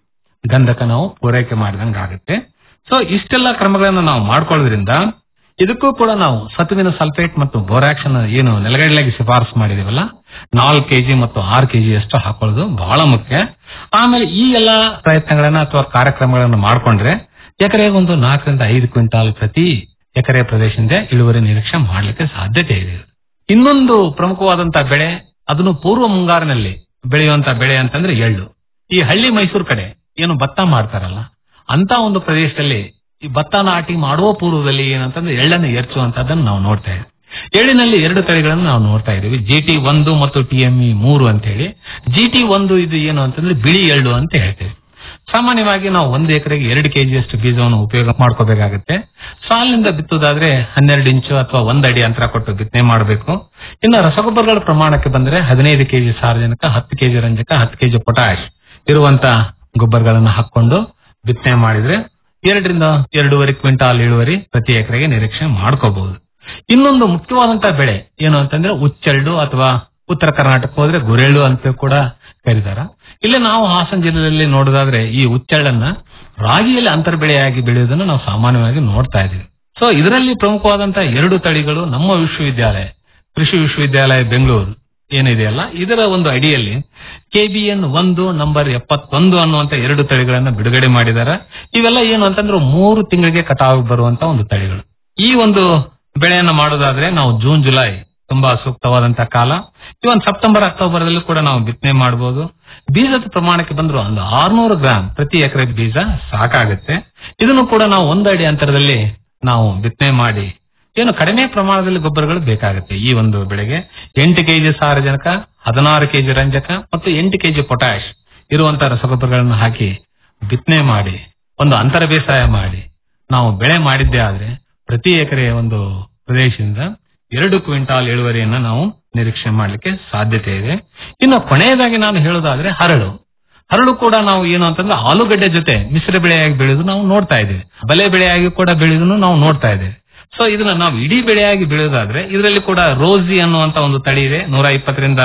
ಗಂಧಕ ನಾವು ಪೂರೈಕೆ ಮಾಡಿದಂಗೆ ಆಗುತ್ತೆ ಸೊ ಇಷ್ಟೆಲ್ಲ ಕ್ರಮಗಳನ್ನು ನಾವು ಮಾಡ್ಕೊಳ್ಳೋದ್ರಿಂದ ಇದಕ್ಕೂ ಕೂಡ ನಾವು ಸತುವಿನ ಸಲ್ಫೇಟ್ ಮತ್ತು ಬೋರಾಕ್ಸ್ ಏನು ನೆಲಗಡಲೆಗೆ ಶಿಫಾರಸು ಮಾಡಿದೀವಲ್ಲ ನಾಲ್ಕು ಕೆಜಿ ಮತ್ತು ಆರು ಕೆಜಿ ಅಷ್ಟು ಹಾಕೊಳ್ಳೋದು ಬಹಳ ಮುಖ್ಯ ಆಮೇಲೆ ಈ ಎಲ್ಲ ಪ್ರಯತ್ನಗಳನ್ನ ಅಥವಾ ಕಾರ್ಯಕ್ರಮಗಳನ್ನ ಮಾಡ್ಕೊಂಡ್ರೆ ಎಕರೆಗೆ ಒಂದು ನಾಲ್ಕರಿಂದ ಐದು ಕ್ವಿಂಟಾಲ್ ಪ್ರತಿ ಎಕರೆ ಪ್ರದೇಶದಿಂದ ಇಳುವರಿ ನಿರೀಕ್ಷೆ ಮಾಡಲಿಕ್ಕೆ ಸಾಧ್ಯತೆ ಇದೆ ಇನ್ನೊಂದು ಪ್ರಮುಖವಾದಂತಹ ಬೆಳೆ ಅದನ್ನು ಪೂರ್ವ ಮುಂಗಾರಿನಲ್ಲಿ ಬೆಳೆಯುವಂತ ಬೆಳೆ ಅಂತಂದ್ರೆ ಎಳ್ಳು ಈ ಹಳ್ಳಿ ಮೈಸೂರು ಕಡೆ ಏನು ಭತ್ತ ಮಾಡ್ತಾರಲ್ಲ ಅಂತ ಒಂದು ಪ್ರದೇಶದಲ್ಲಿ ಈ ಭತ್ತ ನಾಟಿ ಮಾಡುವ ಪೂರ್ವದಲ್ಲಿ ಏನಂತಂದ್ರೆ ಎಳ್ಳನ್ನು ಎರಚುವಂತದ್ದನ್ನು ನಾವು ನೋಡ್ತಾ ಇದ್ದೀವಿ ಎಳ್ಳಿನಲ್ಲಿ ಎರಡು ತಳಿಗಳನ್ನು ನಾವು ನೋಡ್ತಾ ಇದ್ದೀವಿ ಜಿಟಿ ಒಂದು ಮತ್ತು ಟಿಎಂಇ ಮೂರು ಅಂತ ಹೇಳಿ ಜಿಟಿ ಒಂದು ಇದು ಏನು ಅಂತಂದ್ರೆ ಬಿಳಿ ಎಳ್ಳು ಅಂತ ಹೇಳ್ತೇವೆ ಸಾಮಾನ್ಯವಾಗಿ ನಾವು ಒಂದು ಎಕರೆಗೆ ಎರಡು ಕೆಜಿಯಷ್ಟು ಬೀಜವನ್ನು ಉಪಯೋಗ ಮಾಡ್ಕೋಬೇಕಾಗುತ್ತೆ ಸಾಲಿನಿಂದ ಬಿತ್ತುದಾದ್ರೆ ಹನ್ನೆರಡು ಇಂಚು ಅಥವಾ ಒಂದ್ ಅಡಿ ಅಂತರ ಕೊಟ್ಟು ಬಿತ್ತನೆ ಮಾಡಬೇಕು ಇನ್ನು ರಸಗೊಬ್ಬರಗಳ ಪ್ರಮಾಣಕ್ಕೆ ಬಂದ್ರೆ ಹದಿನೈದು ಕೆಜಿ ಸಾರಜನಕ ಹತ್ತು ಕೆಜಿ ರಂಜಕ ಹತ್ತು ಕೆಜಿ ಪೊಟ್ಯಾಶ್ ಇರುವಂತ ಗೊಬ್ಬರಗಳನ್ನು ಹಾಕೊಂಡು ಬಿತ್ತನೆ ಮಾಡಿದ್ರೆ ಎರಡರಿಂದ ಎರಡೂವರೆ ಕ್ವಿಂಟಾಲ್ ಇಳುವರಿ ಪ್ರತಿ ಎಕರೆಗೆ ನಿರೀಕ್ಷೆ ಮಾಡ್ಕೋಬಹುದು ಇನ್ನೊಂದು ಮುಖ್ಯವಾದಂತಹ ಬೆಳೆ ಏನು ಅಂತಂದ್ರೆ ಉಚ್ಚೆಳ್ಳು ಅಥವಾ ಉತ್ತರ ಕರ್ನಾಟಕ ಹೋದ್ರೆ ಗುರೆಳ್ಳು ಅಂತ ಕೂಡ ಕರೀತಾರ ಇಲ್ಲಿ ನಾವು ಹಾಸನ ಜಿಲ್ಲೆಯಲ್ಲಿ ನೋಡೋದಾದ್ರೆ ಈ ಉಚ್ಚೆಳ್ಳನ್ನ ರಾಗಿಯಲ್ಲಿ ಅಂತರ್ ಬೆಳೆಯಾಗಿ ಬೆಳೆಯುವುದನ್ನು ನಾವು ಸಾಮಾನ್ಯವಾಗಿ ನೋಡ್ತಾ ಇದ್ದೀವಿ ಸೊ ಇದರಲ್ಲಿ ಪ್ರಮುಖವಾದಂತಹ ಎರಡು ತಳಿಗಳು ನಮ್ಮ ವಿಶ್ವವಿದ್ಯಾಲಯ ಕೃಷಿ ವಿಶ್ವವಿದ್ಯಾಲಯ ಬೆಂಗಳೂರು ಏನಿದೆಯಲ್ಲ ಇದರ ಒಂದು ಅಡಿಯಲ್ಲಿ ಕೆಬಿಎನ್ ಒಂದು ನಂಬರ್ ಎಪ್ಪತ್ತೊಂದು ಅನ್ನುವಂತ ಎರಡು ತಳಿಗಳನ್ನ ಬಿಡುಗಡೆ ಮಾಡಿದ್ದಾರೆ ಇವೆಲ್ಲ ಏನು ಅಂತಂದ್ರೆ ಮೂರು ತಿಂಗಳಿಗೆ ಕಟಾವು ಬರುವಂತ ಒಂದು ತಳಿಗಳು ಈ ಒಂದು ಬೆಳೆಯನ್ನ ಮಾಡೋದಾದ್ರೆ ನಾವು ಜೂನ್ ಜುಲೈ ತುಂಬಾ ಸೂಕ್ತವಾದಂತಹ ಕಾಲ ಇವನ್ ಸೆಪ್ಟೆಂಬರ್ ಅಕ್ಟೋಬರ್ ದಲ್ಲೂ ಕೂಡ ನಾವು ಬಿತ್ತನೆ ಮಾಡಬಹುದು ಬೀಜದ ಪ್ರಮಾಣಕ್ಕೆ ಬಂದ್ರು ಒಂದು ಆರ್ನೂರು ಗ್ರಾಮ್ ಪ್ರತಿ ಎಕರೆ ಬೀಜ ಸಾಕಾಗುತ್ತೆ ಇದನ್ನು ಕೂಡ ನಾವು ಒಂದು ಅಡಿ ಅಂತರದಲ್ಲಿ ನಾವು ಬಿತ್ತನೆ ಮಾಡಿ ಏನು ಕಡಿಮೆ ಪ್ರಮಾಣದಲ್ಲಿ ಗೊಬ್ಬರಗಳು ಬೇಕಾಗುತ್ತೆ ಈ ಒಂದು ಬೆಳೆಗೆ ಎಂಟು ಕೆಜಿ ಸಾರಜನಕ ಹದಿನಾರು ಕೆಜಿ ರಂಜಕ ಮತ್ತು ಎಂಟು ಕೆಜಿ ಪೊಟ್ಯಾಶ್ ಇರುವಂತಹ ರಸಗೊಬ್ಬರಗಳನ್ನು ಹಾಕಿ ಬಿತ್ತನೆ ಮಾಡಿ ಒಂದು ಅಂತರ ಬೇಸಾಯ ಮಾಡಿ ನಾವು ಬೆಳೆ ಮಾಡಿದ್ದೇ ಆದ್ರೆ ಪ್ರತಿ ಎಕರೆ ಒಂದು ಪ್ರದೇಶದಿಂದ ಎರಡು ಕ್ವಿಂಟಾಲ್ ಇಳುವರಿಯನ್ನ ನಾವು ನಿರೀಕ್ಷೆ ಮಾಡಲಿಕ್ಕೆ ಸಾಧ್ಯತೆ ಇದೆ ಇನ್ನು ಕೊನೆಯದಾಗಿ ನಾನು ಹೇಳೋದಾದ್ರೆ ಹರಳು ಹರಳು ಕೂಡ ನಾವು ಏನು ಅಂತಂದ್ರೆ ಆಲೂಗಡ್ಡೆ ಜೊತೆ ಮಿಶ್ರ ಬೆಳೆಯಾಗಿ ಬೆಳೆದು ನಾವು ನೋಡ್ತಾ ಇದ್ದೇವೆ ಬಲೆ ಬೆಳೆಯಾಗಿ ಕೂಡ ಬೆಳೆದು ನಾವು ನೋಡ್ತಾ ಇದ್ದೇವೆ ಸೊ ಇದನ್ನ ನಾವು ಇಡೀ ಬೆಳೆಯಾಗಿ ಬೆಳೆಯೋದಾದ್ರೆ ಇದರಲ್ಲಿ ಕೂಡ ರೋಸಿ ಅನ್ನುವಂತ ಒಂದು ತಳಿ ಇದೆ ನೂರ ಇಪ್ಪತ್ತರಿಂದ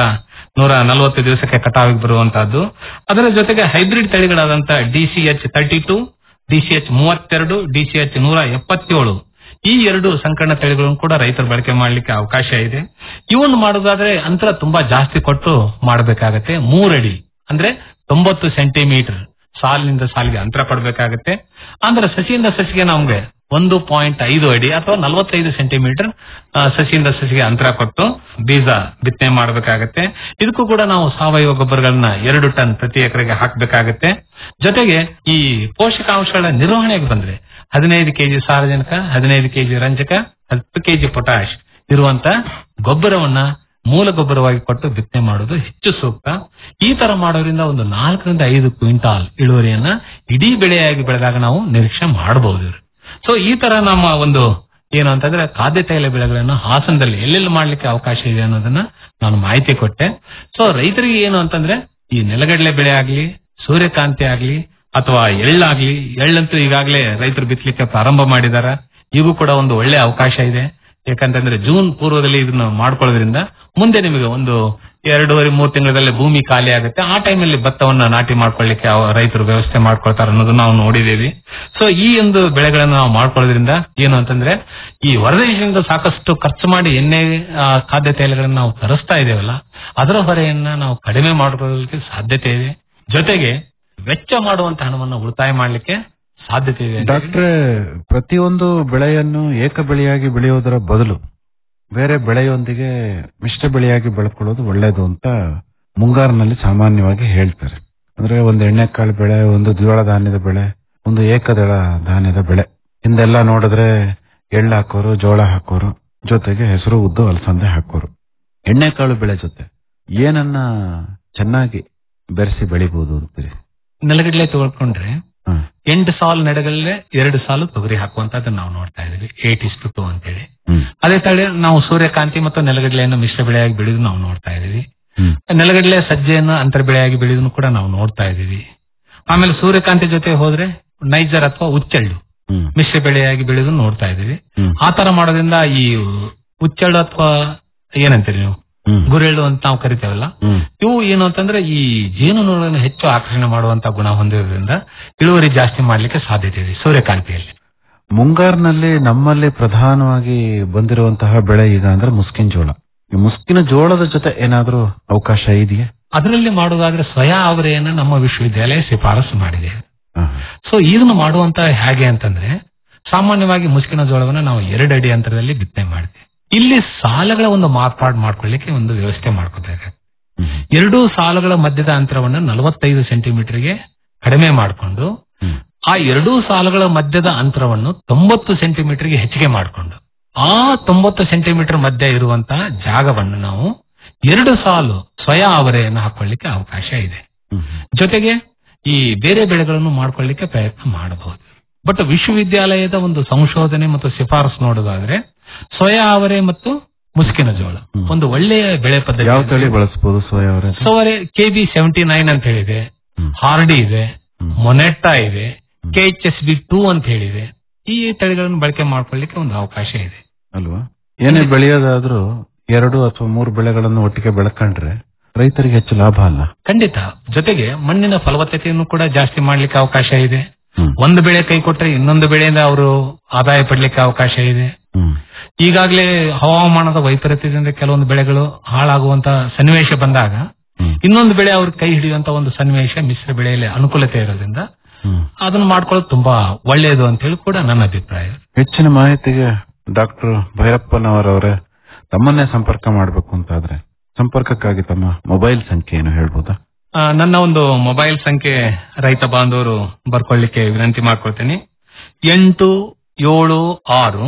ನೂರ ನಲವತ್ತು ದಿವಸಕ್ಕೆ ಕಟಾವಿಗೆ ಬರುವಂತಹದ್ದು ಅದರ ಜೊತೆಗೆ ಹೈಬ್ರಿಡ್ ತಳಿಗಳಾದಂತಹ ಡಿಸಿಎಚ್ ತರ್ಟಿ ಟು ಡಿಸಿಎಚ್ ಮೂವತ್ತೆರಡು ಡಿಸಿಎಚ್ ನೂರ ಎಪ್ಪತ್ತೇಳು ಈ ಎರಡು ಸಂಕರಣ ತಳಿಗಳನ್ನು ಕೂಡ ರೈತರು ಬಳಕೆ ಮಾಡಲಿಕ್ಕೆ ಅವಕಾಶ ಇದೆ ಇವನ್ನು ಮಾಡೋದಾದ್ರೆ ಅಂತರ ತುಂಬಾ ಜಾಸ್ತಿ ಕೊಟ್ಟು ಮಾಡಬೇಕಾಗತ್ತೆ ಮೂರಡಿ ಅಂದ್ರೆ ತೊಂಬತ್ತು ಸೆಂಟಿಮೀಟರ್ ಸಾಲಿನಿಂದ ಸಾಲಿಗೆ ಅಂತರ ಕೊಡಬೇಕಾಗತ್ತೆ ಅಂದ್ರೆ ಸಸಿಯಿಂದ ಸಸಿಗೆ ನಮ್ಗೆ ಒಂದು ಪಾಯಿಂಟ್ ಐದು ಅಡಿ ಅಥವಾ ನಲವತ್ತೈದು ಸೆಂಟಿಮೀಟರ್ ಆ, ಸಸಿಯಿಂದ ಸಸಿಗೆ ಅಂತರ ಕೊಟ್ಟು ಬೀಜ ಬಿತ್ತನೆ ಮಾಡಬೇಕಾಗತ್ತೆ ಇದಕ್ಕೂ ಕೂಡ ನಾವು ಸಾವಯವ ಗೊಬ್ಬರಗಳನ್ನ ಎರಡು ಟನ್ ಪ್ರತಿ ಎಕರೆಗೆ ಹಾಕಬೇಕಾಗತ್ತೆ ಜೊತೆಗೆ ಈ ಪೋಷಕಾಂಶಗಳ ನಿರ್ವಹಣೆಗೆ ಬಂದ್ರೆ ಹದಿನೈದು ಕೆಜಿ ಸಾರಜನಕ ಹದಿನೈದು ಕೆಜಿ ರಂಜಕ ಹತ್ತು ಕೆಜಿ ಪೊಟ್ಯಾಶ್ ಇರುವಂತ ಗೊಬ್ಬರವನ್ನ ಮೂಲ ಗೊಬ್ಬರವಾಗಿ ಕೊಟ್ಟು ಬಿತ್ತನೆ ಮಾಡೋದು ಹೆಚ್ಚು ಸೂಕ್ತ ಈ ತರ ಮಾಡೋದ್ರಿಂದ ಒಂದು ನಾಲ್ಕರಿಂದ ಐದು ಕ್ವಿಂಟಾಲ್ ಇಳುವರಿಯನ್ನ ಇಡೀ ಬೆಳೆಯಾಗಿ ಬೆಳೆದಾಗ ನಾವು ನಿರೀಕ್ಷೆ ಮಾಡಬಹುದು ಸೊ ಈ ತರ ನಮ್ಮ ಒಂದು ಏನು ಅಂತಂದ್ರೆ ಖಾದ್ಯ ತೈಲ ಬೆಳೆಗಳನ್ನು ಹಾಸನದಲ್ಲಿ ಎಲ್ಲೆಲ್ಲಿ ಮಾಡ್ಲಿಕ್ಕೆ ಅವಕಾಶ ಇದೆ ಅನ್ನೋದನ್ನ ನಾನು ಮಾಹಿತಿ ಕೊಟ್ಟೆ ಸೊ ರೈತರಿಗೆ ಏನು ಅಂತಂದ್ರೆ ಈ ನೆಲಗಡಲೆ ಬೆಳೆ ಆಗ್ಲಿ ಸೂರ್ಯಕಾಂತಿ ಆಗ್ಲಿ ಅಥವಾ ಎಳ್ಳಾಗ್ಲಿ ಎಳ್ಳಂತೂ ಈಗಾಗಲೇ ರೈತರು ಬಿತ್ತಲಿಕ್ಕೆ ಪ್ರಾರಂಭ ಮಾಡಿದಾರ ಈಗೂ ಕೂಡ ಒಂದು ಒಳ್ಳೆ ಅವಕಾಶ ಇದೆ ಯಾಕಂತಂದ್ರೆ ಜೂನ್ ಪೂರ್ವದಲ್ಲಿ ಇದನ್ನ ಮಾಡ್ಕೊಳ್ಳೋದ್ರಿಂದ ಮುಂದೆ ನಿಮಗೆ ಒಂದು ಎರಡೂವರೆ ಮೂರು ತಿಂಗಳಲ್ಲಿ ಭೂಮಿ ಖಾಲಿ ಆಗುತ್ತೆ ಆ ಟೈಮಲ್ಲಿ ಭತ್ತವನ್ನ ನಾಟಿ ಮಾಡ್ಕೊಳ್ಳಿಕ್ಕೆ ಅವ- ರೈತರು ವ್ಯವಸ್ಥೆ ಮಾಡ್ಕೊಳ್ತಾರೆ ಅನ್ನೋದನ್ನ ನಾವು ನೋಡಿದೀವಿ ಸೊ ಈ ಒಂದು ಬೆಳೆಗಳನ್ನ ನಾವು ಮಾಡ್ಕೊಳ್ಳೋದ್ರಿಂದ ಏನು ಅಂತಂದ್ರೆ ಈ ಹೊರದೇಶದಿಂದ ಸಾಕಷ್ಟು ಖರ್ಚು ಮಾಡಿ ಎಣ್ಣೆ ಆ, ಖಾದ್ಯ ತೈಲಗಳನ್ನ ನಾವು ತರಿಸ್ತಾ ಇದ್ದೇವಲ್ಲ ಅದರ ಹೊರೆಯನ್ನ ನಾವು ಕಡಿಮೆ ಮಾಡ್ಕೊಳ್ಳಲಿಕ್ಕೆ ಸಾಧ್ಯತೆ ಇದೆ ಜೊತೆಗೆ ವೆಚ್ಚ ಮಾಡುವಂತ ಹಣವನ್ನು ಉಳಿತಾಯ ಮಾಡ್ಲಿಕ್ಕೆ ಸಾಧ್ಯತೆ ಇದೆ ಅಂತ ಹೇಳಿ ಡಾಕ್ಟ್ರೆ ಪ್ರತಿಯೊಂದು ಬೆಳೆಯನ್ನು ಏಕ ಬೆಳೆಯಾಗಿ ಬೆಳೆಯೋದರ ಬದಲು ಬೇರೆ ಬೆಳೆಯೊಂದಿಗೆ ಮಿಶ್ರ ಬೆಳೆಯಾಗಿ ಬೆಳ್ಕೊಳ್ಳೋದು ಒಳ್ಳೇದು ಅಂತ ಮುಂಗಾರಿನಲ್ಲಿ ಸಾಮಾನ್ಯವಾಗಿ ಹೇಳ್ತಾರೆ ಅಂದ್ರೆ ಒಂದು ಎಣ್ಣೆಕಾಳು ಬೆಳೆ ಒಂದು ದ್ವಿದಳ ಧಾನ್ಯದ ಬೆಳೆ ಒಂದು ಏಕದಳ ಧಾನ್ಯದ ಬೆಳೆ ಹಿಂದೆಲ್ಲ ನೋಡಿದ್ರೆ ಎಳ್ಳು ಹಾಕೋರು ಜೋಳ ಹಾಕೋರು ಜೊತೆಗೆ ಹೆಸರು ಉದ್ದು ಅಲಸಂದೆ ಹಾಕೋರು ಎಣ್ಣೆಕಾಳು ಬೆಳೆ ಜೊತೆ ಏನನ್ನ ಚೆನ್ನಾಗಿ ಬೆರೆಸಿ ಬೆಳಿಬಹುದು ಅಂತೀರಿ ನೆಲಗಡಲೆ ತಗೊಳ್ಕೊಂಡ್ರೆ ಹ. ಎಂಟು ಸಾಲು ನೆಡಗಲ್ಲೇ ಎರಡು ಸಾಲು ತೊಗರಿ ಹಾಕುವಂತದ್ದನ್ನ ನಾವು ನೋಡ್ತಾ ಇದೀವಿ ಏಟ್ ಇಸ್ ಟು ಅಂತೇಳಿ ಹ್ಮ್ ಅದೇ ತಳಿ ನಾವು ಸೂರ್ಯಕಾಂತಿ ಮತ್ತು ನೆಲಗಡಲೆಯನ್ನು ಮಿಶ್ರ ಬೆಳೆಯಾಗಿ ಬೆಳೆದು ನಾವು ನೋಡ್ತಾ ಇದೀವಿ ಹ್ಮ್ ನೆಲಗಡಲೆ ಸಜ್ಜೆಯನ್ನು ಅಂತರ ಬೆಳೆಯಾಗಿ ಬೆಳೆದನ್ನು ಕೂಡ ನಾವು ನೋಡ್ತಾ ಇದೀವಿ ಆಮೇಲೆ ಸೂರ್ಯಕಾಂತಿ ಜೊತೆ ಹೋದ್ರೆ ನೈಜರ್ ಅಥವಾ ಉಚ್ಚೆಳ್ಳು ಹ್ಮ್ ಮಿಶ್ರ ಬೆಳೆಯಾಗಿ ಬೆಳೆದು ನೋಡ್ತಾ ಇದೀವಿ ಹ್ಮ್ ಆ ತರ ಮಾಡೋದ್ರಿಂದ ಈ ಉಚ್ಚೆಳ್ಳು ಅಥವಾ ಏನಂತೀರಿ ನೀವು ಹ್ಮ್ ಗುರೆಳ್ಳು ಅಂತ ನಾವು ಕರಿತೇವಲ್ಲ ಹ್ಮ್ ಇವು ಏನು ಅಂತಂದ್ರೆ ಈ ಜೇನುನೊಣಗಳನ್ನು ಹೆಚ್ಚು ಆಕರ್ಷಣೆ ಮಾಡುವಂತ ಗುಣ ಹೊಂದಿರೋದ್ರಿಂದ ಇಳುವರಿ ಜಾಸ್ತಿ ಮಾಡ್ಲಿಕ್ಕೆ ಸಾಧ್ಯತೆ ಇದೆ ಸೂರ್ಯಕಾಂತಿಯಲ್ಲಿ ಮುಂಗಾರಿನಲ್ಲಿ ನಮ್ಮಲ್ಲಿ ಪ್ರಧಾನವಾಗಿ ಬಂದಿರುವಂತಹ ಬೆಳೆ ಈಗ ಅಂದ್ರೆ ಮುಸ್ಕಿನ ಜೋಳ ಈ ಮುಸ್ಕಿನ ಜೋಳದ ಜೊತೆ ಏನಾದ್ರೂ ಅವಕಾಶ ಇದೆಯಾ ಅದರಲ್ಲಿ ಮಾಡುವುದಾದ್ರೆ ಸ್ವಯ ಅವರೆಯನ್ನ ನಮ್ಮ ವಿಶ್ವವಿದ್ಯಾಲಯ ಶಿಫಾರಸು ಮಾಡಿದೆ ಹ. ಸೊ ಇದನ್ನು ಮಾಡುವಂತ ಹೇಗೆ ಅಂತಂದ್ರೆ ಸಾಮಾನ್ಯವಾಗಿ ಮುಸ್ಕಿನ ಜೋಳವನ್ನು ನಾವು ಎರಡು ಅಡಿ ಅಂತರದಲ್ಲಿ ಬಿತ್ತನೆ ಮಾಡ್ತೀವಿ ಇಲ್ಲಿ ಸಾಲಗಳ ಒಂದು ಮಾರ್ಪಾಡು ಮಾಡ್ಕೊಳ್ಳಿಕ್ಕೆ ಒಂದು ವ್ಯವಸ್ಥೆ ಮಾಡ್ಕೋಬೇಕಾಗ್ತದೆ ಹ್ಮ್. ಎರಡೂ ಸಾಲುಗಳ ಮಧ್ಯದ ಅಂತರವನ್ನು ನಲವತ್ತೈದು ಸೆಂಟಿಮೀಟರ್ಗೆ ಕಡಿಮೆ ಮಾಡಿಕೊಂಡು ಹ್ಮ್. ಆ ಎರಡೂ ಸಾಲುಗಳ ಮಧ್ಯದ ಅಂತರವನ್ನು ತೊಂಬತ್ತು ಸೆಂಟಿಮೀಟರ್ಗೆ ಹೆಚ್ಚಿಗೆ ಮಾಡಿಕೊಂಡು ಆ ತೊಂಬತ್ತು ಸೆಂಟಿಮೀಟರ್ ಮಧ್ಯ ಇರುವಂತಹ ಜಾಗವನ್ನು ನಾವು ಎರಡು ಸಾಲು ಸ್ವಯ ಆವರೆಯನ್ನು ಹಾಕೊಳ್ಳಿಕ್ಕೆ ಅವಕಾಶ ಇದೆ ಹ್ಮ್. ಜೊತೆಗೆ ಈ ಬೇರೆ ಬೆಳೆಗಳನ್ನು ಮಾಡ್ಕೊಳ್ಳಿಕ್ಕೆ ಪ್ರಯತ್ನ ಮಾಡಬಹುದು ಬಟ್ ವಿಶ್ವವಿದ್ಯಾಲಯದ ಒಂದು ಸಂಶೋಧನೆ ಮತ್ತು ಶಿಫಾರಸು ನೋಡೋದಾದ್ರೆ ಸ್ವಯ ಆವರೆ ಮತ್ತು ಮುಸ್ಕಿನ ಜೋಳ ಹ್ಮ್. ಒಂದು ಒಳ್ಳೆಯ ಬೆಳೆ ಪದ್ಧತಿ ಯಾವ ತಳಿ ಬಳಸಬಹುದು ಸೋಯಾ ಅವರೇ ಸೋವರೆ ಕೆ ಬಿ ಸೆವೆಂಟಿ ನೈನ್ ಅಂತ ಹೇಳಿದೆ ಹ್ಮ್. ಹಾರ್ಡಿ ಇದೆ ಹ್ಮ್. ಮೊನೆಟ್ಟಾ ಇದೆ ಹ್ಮ್. K H S B two ಅಂತ ಹೇಳಿದೆ ಈ ತಳಿಗಳನ್ನು ಬಳಕೆ ಮಾಡ್ಕೊಳ್ಳಿಕ್ಕೆ ಒಂದು ಅವಕಾಶ ಇದೆ ಅಲ್ವಾ ಏನೇ ಬೆಳೆಯೋದಾದ್ರೂ ಎರಡು ಅಥವಾ ಮೂರು ಬೆಳೆಗಳನ್ನು ಒಟ್ಟಿಗೆ ಬೆಳ್ಕೊಂಡ್ರೆ ರೈತರಿಗೆ ಹೆಚ್ಚು ಲಾಭ ಅಲ್ಲ ಖಂಡಿತ ಜೊತೆಗೆ ಮಣ್ಣಿನ ಫಲವತ್ತತೆಯನ್ನು ಕೂಡ ಜಾಸ್ತಿ ಮಾಡ್ಲಿಕ್ಕೆ ಅವಕಾಶ ಇದೆ ಹ್ಮ್. ಒಂದು ಬೆಳೆ ಕೈ ಕೊಟ್ರೆ ಇನ್ನೊಂದು ಬೆಳೆಯಿಂದ ಅವರು ಆದಾಯ ಪಡ್ಲಿಕ್ಕೆ ಅವಕಾಶ ಇದೆ ಹ್ಮ್. ಈಗಾಗಲೇ ಹವಾಮಾನದ ವೈಪರೀತ್ಯದಿಂದ ಕೆಲವೊಂದು ಬೆಳೆಗಳು ಹಾಳಾಗುವಂತ ಸನ್ನಿವೇಶ ಬಂದಾಗ ಹ್ಮ್. ಇನ್ನೊಂದು ಬೆಳೆ ಅವ್ರಿಗೆ ಕೈ ಹಿಡಿಯುವಂತ ಒಂದು ಸನ್ನಿವೇಶ ಮಿಶ್ರ ಬೆಳೆಯಲ್ಲಿ ಅನುಕೂಲತೆ ಇರೋದ್ರಿಂದ ಹ್ಮ್. ಅದನ್ನ ಮಾಡ್ಕೊಳ್ಳೋದು ತುಂಬಾ ಒಳ್ಳೆಯದು ಅಂತ ಹೇಳಿ ಕೂಡ ನನ್ನ ಅಭಿಪ್ರಾಯ ಹೆಚ್ಚಿನ ಮಾಹಿತಿಗೆ ಡಾಕ್ಟರ್ ಭೈರಪ್ಪನವರವರೇ ತಮ್ಮನ್ನೇ ಸಂಪರ್ಕ ಮಾಡಬೇಕು ಅಂತಾದ್ರೆ ಸಂಪರ್ಕಕ್ಕಾಗಿ ತಮ್ಮ ಮೊಬೈಲ್ ಸಂಖ್ಯೆ ಏನು ಹೇಳ್ಬೋದಾ ಆ, ನನ್ನ ಒಂದು ಮೊಬೈಲ್ ಸಂಖ್ಯೆ ರೈತ ಬಾಂಧವರು ಬರ್ಕೊಳ್ಳಿಕ್ಕೆ ವಿನಂತಿ ಮಾಡ್ಕೊಳ್ತೀನಿ ಎಂಟು ಏಳು ಆರು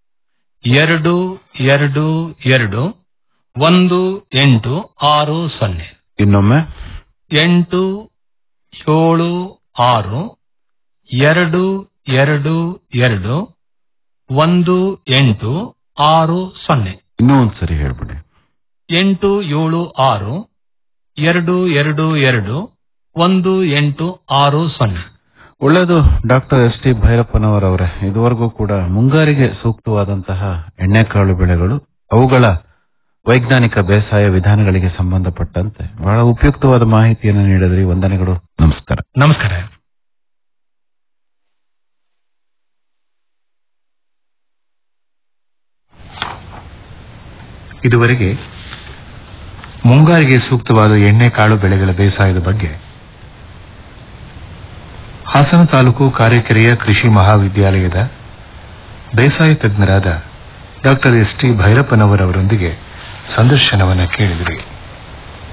ಎರಡು ಎರಡು ಎರಡು ಒಂದು ಎಂಟು ಆರು ಸೊನ್ನೆ ಇನ್ನೊಮ್ಮೆ ಎಂಟು ಏಳು ಆರು ಎರಡು ಎರಡು ಎರಡು ಒಂದು ಎಂಟು ಆರು ಸೊನ್ನೆ ಇನ್ನೂ ಒಂದ್ಸರಿ ಹೇಳ್ಬಿಡಿ ಎಂಟು ಏಳು ಆರು ಎರಡು ಎರಡು ಎರಡು ಒಂದು ಎಂಟು ಆರು ಸೊನ್ನೆ ಒಳ್ಳೆಯದು ಡಾಕ್ಟರ್ ಎಸ್ ಟಿ ಭೈರಪ್ಪನವರವರೇ ಇದುವರೆಗೂ ಕೂಡ ಮುಂಗಾರಿಗೆ ಸೂಕ್ತವಾದಂತಹ ಎಣ್ಣೆಕಾಳು ಬೆಳೆಗಳು ಅವುಗಳ ವೈಜ್ಞಾನಿಕ ಬೇಸಾಯ ವಿಧಾನಗಳಿಗೆ ಸಂಬಂಧಪಟ್ಟಂತೆ ಬಹಳ ಉಪಯುಕ್ತವಾದ ಮಾಹಿತಿಯನ್ನು ನೀಡಿದ್ರಿ ವಂದನೆಗಳು ನಮಸ್ಕಾರ ನಮಸ್ಕಾರ ಇದುವರೆಗೆ ಮುಂಗಾರಿಗೆ ಸೂಕ್ತವಾದ ಎಣ್ಣೆಕಾಳು ಬೆಳೆಗಳ ಬೇಸಾಯದ ಬಗ್ಗೆ ಹಾಸನ ತಾಲೂಕು ಕಾರೆಕೆರೆಯ ಕೃಷಿ ಮಹಾವಿದ್ಯಾಲಯದ ಬೇಸಾಯ ತಜ್ಞರಾದ ಡಾಕ್ಟರ್ ಎಸ್ ಟಿ ಭೈರಪ್ಪನವರವರೊಂದಿಗೆ ಸಂದರ್ಶನವನ್ನು ಕೇಳಿದಿರಿ